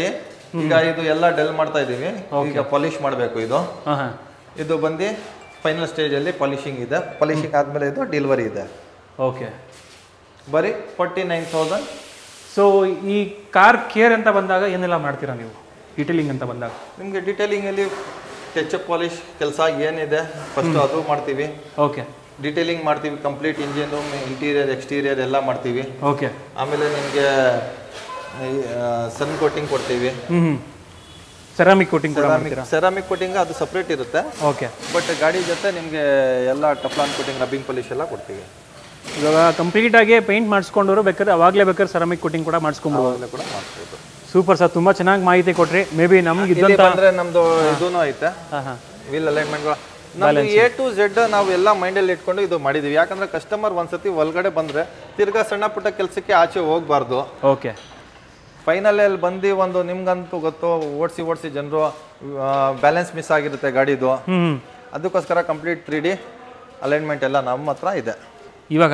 ಈಗ ಇದು ಎಲ್ಲ ಡೆಲ್ ಮಾಡ್ತಾ ಇದೀವಿ ಈಗ ಪಾಲಿಶ್ ಮಾಡಬೇಕು ಇದು
ಹಾಂ ಹಾಂ
ಇದು ಬಂದು ಫೈನಲ್ ಸ್ಟೇಜಲ್ಲಿ ಪಾಲಿಶಿಂಗ್ ಇದೆ ಪಾಲಿಶಿಂಗ್ ಆದಮೇಲೆ ಇದು ಡೆಲಿವರಿ ಇದೆ
ಓಕೆ
ಬರೀ ಫೋರ್ಟಿ ನೈನ್ ತೌಸಂಡ್
ಸೊ ಈ ಕಾರ್ ಕೇರ್ ಅಂತ ಬಂದಾಗ ಏನೆಲ್ಲ ಮಾಡ್ತೀರಾ ನೀವು ಡೀಟೇಲಿಂಗ್ ಅಂತ ಬಂದಾಗ
ನಿಮಗೆ ಡಿಟೇಲಿಂಗಲ್ಲಿ ಕೆಚಪ್ ಪಾಲಿಶ್ ಕೆಲಸ ಏನಿದೆ ಫಸ್ಟ್ ಅದು ಮಾಡ್ತೀವಿ
ಓಕೆ
ಡಿಟೇಲಿಂಗ್ ಮಾಡ್ತೀವಿ ಕಂಪ್ಲೀಟ್ ಇಂಜಿನು ಇಂಟೀರಿಯರ್ ಎಕ್ಸ್ಟೀರಿಯರ್ ಎಲ್ಲ ಮಾಡ್ತೀವಿ
ಓಕೆ
ಆಮೇಲೆ ನಿಮಗೆ ಸನ್ ಕೋಟಿಂಗ್ ಕೊಡ್ತೀವಿ
ಹ್ಞೂ ಹ್ಞೂ ಸೆರಾಮಿಕ್ ಕೋಟಿಂಗ್ ಕೂಡ
ಸೆರಾಮಿಕ್ ಸೆರಾಮಿಕ್ ಕೋಟಿಂಗ್ ಅದು ಸಪ್ರೇಟ್ ಇರುತ್ತೆ
ಓಕೆ
ಬಟ್ ಗಾಡಿ ಜೊತೆ ನಿಮಗೆ ಎಲ್ಲ ಟಫ್ಲಾನ್ ಕೋಟಿಂಗ್ ರಬ್ಬಿಂಗ್ ಪಾಲಿಶ್ ಎಲ್ಲ ಕೊಡ್ತೀವಿ
ಇವಾಗ ಕಂಪ್ಲೀಟಾಗಿ ಪೇಂಟ್ ಮಾಡಿಸ್ಕೊಂಡವರು ಬೇಕಾದ್ರೆ ಅವಾಗಲೇ ಬೇಕಾದ್ರೆ ಸೆರಾಮಿಕ್ ಕೋಟಿಂಗ್ ಕೂಡ ಮಾಡಿಸ್ಕೊಂಬೋದು
ಅವೆಲ್ಲ ಕೂಡ ಮಾಡಿಸ್ಬೋದು
ಸೂಪರ್ ಸರ್ ತುಂಬ ಚೆನ್ನಾಗಿ ಮಾಹಿತಿ ಕೊಟ್ರಿ ಮೇ ಬಿ ನಮ್ಗೆ
ಇಲ್ಲಿ
ಇದ್ದಂಥ
ಬಂದ್ರೆ ನಮ್ದು ಇದೂ ಐತೆ
ಹಾಂ ಹಾಂ
ವೀಲ್ ಅಲೈನ್ಮೆಂಟ್ಗಳು ನಮ್ದು ಎ ಟು ಝೆಡ್ ನಾವು ಎಲ್ಲ ಮೈಂಡಲ್ಲಿ ಇಟ್ಕೊಂಡು ಇದು ಮಾಡಿದೀವಿ ಯಾಕಂದ್ರೆ ಕಸ್ಟಮರ್ ಒಂದ್ಸತಿ ಒಳಗಡೆ ಬಂದ್ರೆ ತಿರ್ಗಾ ಸಣ್ಣ ಪುಟ್ಟ ಕೆಲಸಕ್ಕೆ ಆಚೆ ಹೋಗ್ಬಾರ್ದು
ಓಕೆ
ಫೈನಲಲ್ಲಿ ಬಂದು ಒಂದು ನಿಮ್ಗಂತೂ ಗೊತ್ತು ಓಡಿಸಿ ಓಡಿಸಿ ಜನರು ಬ್ಯಾಲೆನ್ಸ್ ಮಿಸ್ ಆಗಿರುತ್ತೆ ಗಾಡಿದು
ಹ್ಞೂ ಹ್ಞೂ
ಅದಕ್ಕೋಸ್ಕರ ಕಂಪ್ಲೀಟ್ ತ್ರೀ ಡಿ ಅಲೈನ್ಮೆಂಟ್ ಎಲ್ಲ ನಮ್ಮ ಹತ್ರ ಇದೆ
ಇವಾಗ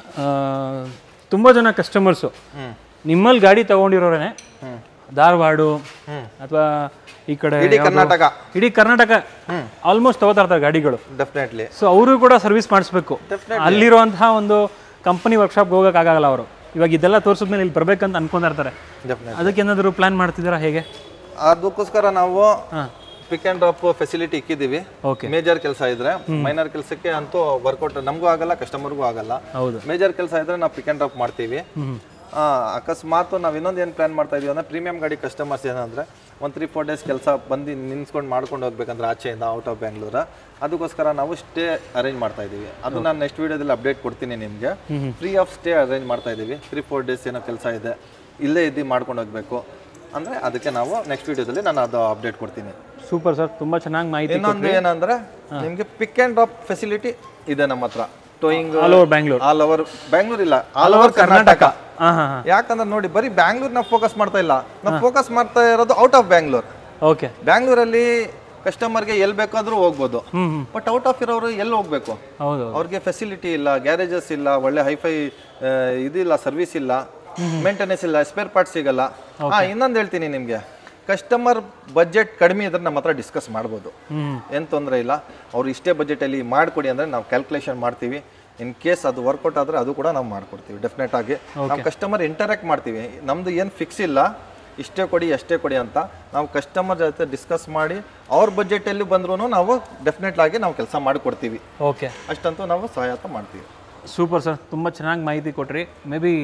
ತುಂಬ ಜನ ಕಸ್ಟಮರ್ಸು
ಹ್ಮ್
ನಿಮ್ಮಲ್ಲಿ ಗಾಡಿ ತಗೊಂಡಿರೋರೇನೆ
ಹ್ಮ್
ಧಾರವಾಡ
ಹ್ಮ್
ಅಥವಾ ಈ ಕಡೆ
ಇಡೀ
ಯಾವ್ದು?
ಕರ್ನಾಟಕ
ಇಡೀ ಕರ್ನಾಟಕ ಆಲ್ಮೋಸ್ಟ್ ತಗೋತಾ ಇರ್ತಾರೆ ಗಾಡಿಗಳು
ಡೆಫಿನೆಟ್ಲಿ
ಸೊ ಅವರು ಕೂಡ ಸರ್ವಿಸ್ ಮಾಡಿಸ್ಬೇಕು ಅಲ್ಲಿರುವಂತಹ ಒಂದು ಕಂಪನಿ ವರ್ಕ್ಶಾಪ್ಗೆ ಹೋಗೋಕ್ಕಾಗಲ್ಲ ಅವರು ಇವಾಗ ಇದೆಲ್ಲ ತೋರಿಸಿದ್ಮೇಲೆ ಇಲ್ಲಿ ಬರ್ಬೇಕಂತ ಅನ್ಕೊಂತಾ ಇರ್ತಾರೆ
ಡೆಫಿನೆಟ್
ಅದಕ್ಕೆ ಏನಾದರೂ ಪ್ಲಾನ್ ಮಾಡ್ತಿದ್ದೀರಾ ಹೇಗೆ
ಅದಕ್ಕೋಸ್ಕರ ನಾವು
ಹಾಂ
ಪಿಕ್ ಆ್ಯಂಡ್ ಡ್ರಾಪ್ ಫೆಸಿಲಿಟಿ ಇಕ್ಕಿದ್ದೀವಿ
ಓಕೆ
ಮೇಜರ್ ಕೆಲಸ ಇದ್ರೆ ಮೈನರ್ ಕೆಲಸಕ್ಕೆ ಅಂತೂ ವರ್ಕೌಟ್ ನಮಗೂ ಆಗಲ್ಲ ಕಸ್ಟಮರ್ಗೂ ಆಗಲ್ಲ
ಹೌದು
ಮೇಜರ್ ಕೆಲಸ ಇದ್ರೆ ನಾವು ಪಿಕ್ ಆ್ಯಂಡ್ ಡ್ರಾಪ್ ಮಾಡ್ತೀವಿ
ಹ್ಞೂ
ಆ, ಅಕಸ್ಮಾತ್ ನಾವು ಇನ್ನೊಂದು ಏನು ಪ್ಲಾನ್ ಮಾಡ್ತಾ ಇದೀವಿ ಅಂದ್ರೆ ಪ್ರೀಮಿಯಂ ಗಾಡಿ ಕಸ್ಟಮರ್ಸ್ ಏನಂದ್ರೆ ಒಂದು ತ್ರೀ ಫೋರ್ ಡೇಸ್ ಕೆಲಸ ಬಂದು ನಿನ್ಸ್ಕೊಂಡು ಮಾಡ್ಕೊಂಡು ಹೋಗ್ಬೇಕಂದ್ರೆ ಆಚೆಯಿಂದ ಔಟ್ ಆಫ್ ಬ್ಯಾಂಗ್ಳೂರ ಅದಕ್ಕೋಸ್ಕರ ನಾವು ಸ್ಟೇ ಅರೇಂಜ್ ಮಾಡ್ತಾ ಇದೀವಿ ಅದು ನಾನು ನೆಕ್ಸ್ಟ್ ವೀಡಿಯೋದಲ್ಲಿ ಅಪ್ಡೇಟ್ ಕೊಡ್ತೀನಿ ನಿಮಗೆ ಫ್ರೀ ಆಫ್ ಸ್ಟೇ ಅರೇಂಜ್ ಮಾಡ್ತಾ ಇದೀವಿ ತ್ರೀ ಫೋರ್ ಡೇಸ್ ಏನೋ ಕೆಲಸ ಇದೆ ಇಲ್ಲೇ ಇದ್ದು ಮಾಡ್ಕೊಂಡು ಹೋಗ್ಬೇಕು ಅಂದರೆ ಅದಕ್ಕೆ ನಾವು ನೆಕ್ಸ್ಟ್ ವೀಡಿಯೋದಲ್ಲಿ ನಾನು ಅದು ಅಪ್ಡೇಟ್ ಕೊಡ್ತೀನಿ
ಸೂಪರ್ ಸರ್ ತುಂಬ ಚೆನ್ನಾಗಿ ಮಾಹಿತಿ
ಇನ್ನೊಂದು ಏನಂದ್ರೆ ನಿಮಗೆ ಪಿಕ್ ಆ್ಯಂಡ್ ಡ್ರಾಪ್ ಫೆಸಿಲಿಟಿ ಇದೆ ನಮ್ಮ ಹತ್ರ towing
all over Bangalore
all over Bangalore ಇಲ್ಲ ಆಲ್ ಓವರ್ ಕರ್ನಾಟಕ
ಹಾಂ ಹಾಂ ಹಾಂ
ಯಾಕಂದ್ರೆ ನೋಡಿ ಬರೀ ಬ್ಯಾಂಗ್ಳೂರ್ ನಾವು ಫೋಕಸ್ ಮಾಡ್ತಾ ಇಲ್ಲ ನಾವು ಫೋಕಸ್ ಮಾಡ್ತಾ ಇರೋದು ಔಟ್ ಆಫ್ ಬ್ಯಾಂಗ್ಳೂರ್
ಓಕೆ
ಬ್ಯಾಂಗ್ಳೂರಲ್ಲಿ ಕಸ್ಟಮರ್ಗೆ ಎಲ್ಲಿ ಬೇಕಾದ್ರೂ ಹೋಗ್ಬೋದು
ಹ್ಞೂ ಹ್ಞೂ
ಬಟ್ ಔಟ್ ಆಫ್ ಇರೋರು ಎಲ್ಲಿ ಹೋಗ್ಬೇಕು
ಹೌದು
ಅವ್ರಿಗೆ ಫೆಸಿಲಿಟಿ ಇಲ್ಲ ಗ್ಯಾರೇಜಸ್ ಇಲ್ಲ ಒಳ್ಳೆ ಹೈಫೈ ಇದಿಲ್ಲ ಸರ್ವಿಸ್ ಇಲ್ಲ ಮೇಂಟೆನೆನ್ಸ್ ಇಲ್ಲ ಸ್ಪೇರ್ ಪಾರ್ಟ್ ಸಿಗಲ್ಲ ಹಾ ಇನ್ನೊಂದು ಹೇಳ್ತೀನಿ ನಿಮಗೆ ಕಸ್ಟಮರ್ ಬಜೆಟ್ ಕಡಿಮೆ ಇದ್ರೆ ನಮ್ಮ ಹತ್ರ ಡಿಸ್ಕಸ್ ಮಾಡ್ಬೋದು
ಹ್ಞೂ
ಏನು ತೊಂದರೆ ಇಲ್ಲ ಅವ್ರು ಇಷ್ಟೇ ಬಜೆಟಲ್ಲಿ ಮಾಡಿಕೊಡಿ ಅಂದರೆ ನಾವು ಕ್ಯಾಲ್ಕುಲೇಷನ್ ಮಾಡ್ತೀವಿ ಇನ್ ಕೇಸ್ ಅದು ವರ್ಕೌಟ್ ಆದರೆ ಅದು ಕೂಡ ನಾವು ಮಾಡ್ಕೊಡ್ತೀವಿ ಡೆಫಿನೆಟ್ ಆಗಿ ನಾವು ಕಸ್ಟಮರ್ ಇಂಟರಾಕ್ಟ್ ಮಾಡ್ತೀವಿ ನಮ್ಮದು ಏನು ಫಿಕ್ಸ್ ಇಲ್ಲ ಇಷ್ಟೇ ಕೊಡಿ ಅಷ್ಟೇ ಕೊಡಿ ಅಂತ ನಾವು ಕಸ್ಟಮರ್ ಜೊತೆ ಡಿಸ್ಕಸ್ ಮಾಡಿ ಅವ್ರ ಬಜೆಟಲ್ಲಿ ಬಂದ್ರೂ ನಾವು ಡೆಫಿನೆಟ್ ಆಗಿ ನಾವು ಕೆಲಸ ಮಾಡಿಕೊಡ್ತೀವಿ
ಓಕೆ
ಅಷ್ಟಂತೂ ನಾವು ಸಹಾಯತ ಮಾಡ್ತೀವಿ
ಸೂಪರ್ ಸರ್ ತುಂಬ ಚೆನ್ನಾಗಿ ಮಾಹಿತಿ ಕೊಟ್ರಿ ಮೇ ಬಿ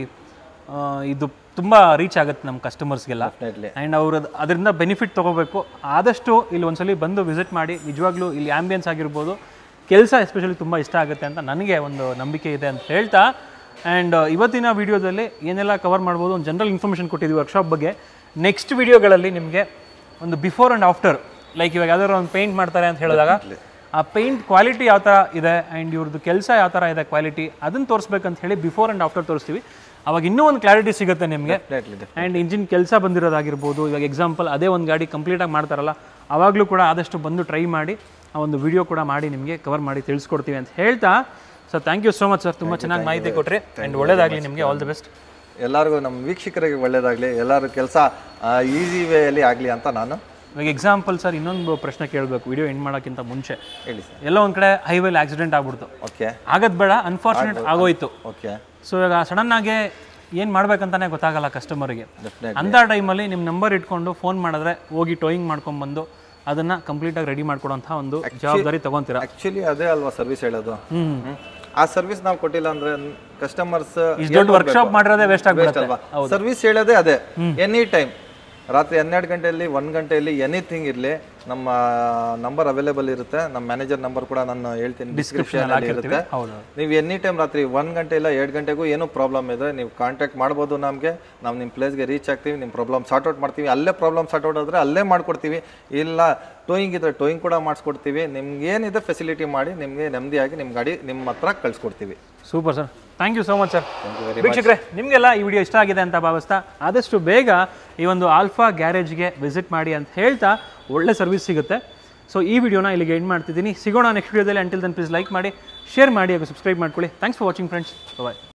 ಇದು ತುಂಬ ರೀಚ್ ಆಗುತ್ತೆ ನಮ್ಮ ಕಸ್ಟಮರ್ಸ್ಗೆಲ್ಲ
ಡೆಫಿನೆಟ್ಲಿ
ಆ್ಯಂಡ್ ಅವರು ಅದರಿಂದ ಬೆನಿಫಿಟ್ ತೊಗೋಬೇಕು ಆದಷ್ಟು ಇಲ್ಲಿ ಒಂದ್ಸಲಿ ಬಂದು ವಿಸಿಟ್ ಮಾಡಿ ನಿಜವಾಗ್ಲೂ ಇಲ್ಲಿ ಆ್ಯಂಬಿಯನ್ಸ್ ಆಗಿರ್ಬೋದು ಕೆಲಸ ಎಸ್ಪೆಷಲಿ ತುಂಬ ಇಷ್ಟ ಆಗುತ್ತೆ ಅಂತ ನನಗೆ ಒಂದು ನಂಬಿಕೆ ಇದೆ ಅಂತ ಹೇಳ್ತಾ ಆ್ಯಂಡ್ ಇವತ್ತಿನ ವಿಡಿಯೋದಲ್ಲಿ ಏನೆಲ್ಲ ಕವರ್ ಮಾಡ್ಬೋದು ಒಂದು ಜನರಲ್ ಇನ್ಫಾರ್ಮೇಷನ್ ಕೊಟ್ಟಿದ್ದೀವಿ ವರ್ಕ್ಶಾಪ್ ಬಗ್ಗೆ ನೆಕ್ಸ್ಟ್ ವಿಡಿಯೋಗಳಲ್ಲಿ ನಿಮಗೆ ಒಂದು ಬಿಫೋರ್ ಆ್ಯಂಡ್ ಆಫ್ಟರ್ ಲೈಕ್ ಇವಾಗ ಯಾವ್ದಾದ್ರು ಒಂದು ಪೇಂಟ್ ಮಾಡ್ತಾರೆ ಅಂತ ಹೇಳಿದಾಗ ಆ ಪೇಂಟ್ ಕ್ವಾಲಿಟಿ ಯಾವ ಥರ ಇದೆ ಆ್ಯಂಡ್ ಇವ್ರದ್ದು ಕೆಲಸ ಯಾವ ಥರ ಇದೆ ಕ್ವಾಲಿಟಿ ಅದನ್ನು ತೋರಿಸ್ಬೇಕಂತ ಹೇಳಿ ಬಿಫೋರ್ ಆ್ಯಂಡ್ ಆಫ್ಟರ್ ತೋರಿಸ್ತೀವಿ ಅವಾಗ ಇನ್ನೂ ಒಂದು ಕ್ಲಾರಿಟಿ ಸಿಗುತ್ತೆ ನಿಮಗೆ
ಡೆಫಿನೆಟ್ಲಿ
ಆ್ಯಂಡ್ ಇಂಜಿನ್ ಕೆಲಸ ಬಂದಿರೋದಾಗಿರ್ಬೋದು ಇವಾಗ ಎಕ್ಸಾಂಪಲ್ ಅದೇ ಒಂದು ಗಾಡಿ ಕಂಪ್ಲೀಟಾಗಿ ಮಾಡ್ತಾರಲ್ಲ ಆವಾಗಲೂ ಕೂಡ ಆದಷ್ಟು ಬಂದು ಟ್ರೈ ಮಾಡಿ ಆ ಒಂದು ವಿಡಿಯೋ ಕೂಡ ಮಾಡಿ ನಿಮಗೆ ಕವರ್ ಮಾಡಿ ತಿಳಿಸ್ಕೊಡ್ತೀವಿ ಅಂತ ಹೇಳ್ತಾ sir thank you so much sir ತುಂಬ ಚೆನ್ನಾಗಿ ಮಾಹಿತಿ ಕೊಟ್ಟರೆ ಆ್ಯಂಡ್ ಒಳ್ಳೇದಾಗಲಿ ನಿಮಗೆ ಆಲ್ ದಿ ಬೆಸ್ಟ್
ಎಲ್ಲರಿಗೂ ನಮ್ಮ ವೀಕ್ಷಕರಿಗೆ ಒಳ್ಳೇದಾಗಲಿ ಎಲ್ಲರೂ ಕೆಲಸ ಈಸಿ ವೇಯಲ್ಲಿ ಆಗಲಿ ಅಂತ ನಾನು
ಇವಾಗ ಎಕ್ಸಾಂಪಲ್ ಸರ್ ಇನ್ನೊಂದು ಪ್ರಶ್ನೆ ಕೇಳಬೇಕು ವಿಡಿಯೋ ಎಂಡ್ ಮಾಡೋಕ್ಕಿಂತ ಮುಂಚೆ
ಹೇಳಿ ಸರ್
ಎಲ್ಲೋ ಒಂದು ಕಡೆ ಹೈವೇಲಿ ಆಕ್ಸಿಡೆಂಟ್ ಆಗ್ಬಿಡ್ತು
ಓಕೆ
ಆಗದ್ ಬೇಡ ಅನ್ಫಾರ್ಚುನೇಟ್ ಆಗೋಯ್ತು
ಓಕೆ
ಸೊ ಇವಾಗ ಸಡನ್ ಆಗಿ ಏನು ಮಾಡ್ಬೇಕಂತಾನೆ ಗೊತ್ತಾಗಲ್ಲ ಕಸ್ಟಮರ್ಗೆ
ಡೆಫಿನೆಟ್
ಅಂಥ ಟೈಮಲ್ಲಿ ನಿಮ್ಮ ನಂಬರ್ ಇಟ್ಕೊಂಡು ಫೋನ್ ಮಾಡಿದ್ರೆ ಹೋಗಿ ಟೋಯಿಂಗ್ ಮಾಡ್ಕೊಂಡ್ಬಂದು ಅದನ್ನ ಕಂಪ್ಲೀಟಾಗಿ ರೆಡಿ ಮಾಡ್ಕೊಡೋಂಥ ಒಂದು ಜವಾಬ್ದಾರಿ ತಗೊಂತೀರಾ
ಆ್ಯಕ್ಚುಲಿ ಅದೇ ಅಲ್ವಾ ಸರ್ವಿಸ್ ಹೇಳೋದು
ಹ್ಮ್
ಹ್ಮ್. ಆ ಸರ್ವಿಸ್ ನಾವು ಕೊಟ್ಟಿಲ್ಲ ಅಂದ್ರೆ ಕಸ್ಟಮರ್ಸ್
ಇಷ್ಟು ದೊಡ್ಡ ವರ್ಕ್ಶಾಪ್ ಮಾಡಿರೋದೇ ವೇಸ್ಟ್ ಆಗ್ಬಿಡುತ್ತೆ
ಅಲ್ವಾ ಸರ್ವಿಸ್ ಹೇಳೋದೇ ಅದೇ ಎನಿ ಟೈಮ್ ರಾತ್ರಿ ಹನ್ನೆರಡು ಗಂಟೆಯಲ್ಲಿ ಒಂದು ಗಂಟೆಯಲ್ಲಿ ಎನಿಥಿಂಗ್ ಇರಲಿ ನಮ್ಮ ನಂಬರ್ ಅವೈಲೇಬಲ್ ಇರುತ್ತೆ ನಮ್ಮ ಮ್ಯಾನೇಜರ್ ನಂಬರ್ ಕೂಡ ನಾನು ಹೇಳ್ತೀನಿ ಡಿಸ್ಕ್ರಿಪ್ಷನ್ ಇರುತ್ತೆ
ಹೌದು
ನೀವು ಎನಿ ಟೈಮ್ ರಾತ್ರಿ ಒಂದು ಗಂಟೆ ಇಲ್ಲ ಎರಡು ಗಂಟೆಗೂ ಏನೂ ಪ್ರಾಬ್ಲಮ್ ಇದ್ರೆ ನೀವು ಕಾಂಟ್ಯಾಕ್ಟ್ ಮಾಡ್ಬೋದು ನಮಗೆ ನಾವು ನಿಮ್ಮ ಪ್ಲೇಸ್ಗೆ ರೀಚ್ ಆಗ್ತೀವಿ ನಿಮ್ಮ ಪ್ರಾಬ್ಲಮ್ ಸಾರ್ಟ್ ಔಟ್ ಮಾಡ್ತೀವಿ ಅಲ್ಲೇ ಪ್ರಾಬ್ಲಮ್ ಸಾರ್ಟ್ ಔಟ್ ಆದರೆ ಅಲ್ಲೇ ಮಾಡ್ಕೊಡ್ತೀವಿ ಇಲ್ಲ ಟೋಯಿಂಗ್ ಇದ್ರೆ ಟೋಯಿಂಗ್ ಕೂಡ ಮಾಡಿಸ್ಕೊಡ್ತೀವಿ ನಿಮ್ಗೆ ಏನಿದೆ ಫೆಸಿಲಿಟಿ ಮಾಡಿ ನಿಮಗೆ ನೆಮ್ಮದಿಯಾಗಿ ನಿಮ್ಮ ಗಾಡಿ ನಿಮ್ಮ ಹತ್ರ ಕಳಿಸ್ಕೊಡ್ತೀವಿ
super sir thank you so much sir ವೀಕ್ಷಕರೇ ನಿಮಗೆಲ್ಲ ಈ ವಿಡಿಯೋ ಇಷ್ಟ ಆಗಿದೆ ಅಂತ ಭಾವಿಸ್ತಾ ಆದಷ್ಟು ಬೇಗ ಈ ಒಂದು ಆಲ್ಫಾ ಗ್ಯಾರೇಜ್ಗೆ ವಿಸಿಟ್ ಮಾಡಿ ಅಂತ ಹೇಳ್ತಾ ಒಳ್ಳೆ ಸರ್ವಿಸ್ ಸಿಗುತ್ತೆ ಸೊ ಈ ವಿಡಿಯೋನ ಇಲ್ಲಿಗೆ ಎಂಡ್ ಮಾಡ್ತಿದ್ದೀನಿ ಸಿಗೋಣ ನೆಕ್ಸ್ಟ್ ವಿಡಿಯೋದಲ್ಲಿ ಅಂಟಿಲ್ ದನ್ ಪ್ಲೀಸ್ ಲೈಕ್ ಮಾಡಿ ಶೇರ್ ಮಾಡಿ ಹಾಗೂ ಸಬ್ಸ್ಕ್ರೈಬ್ ಮಾಡ್ಕೊಳ್ಳಿ thanks for watching friends bye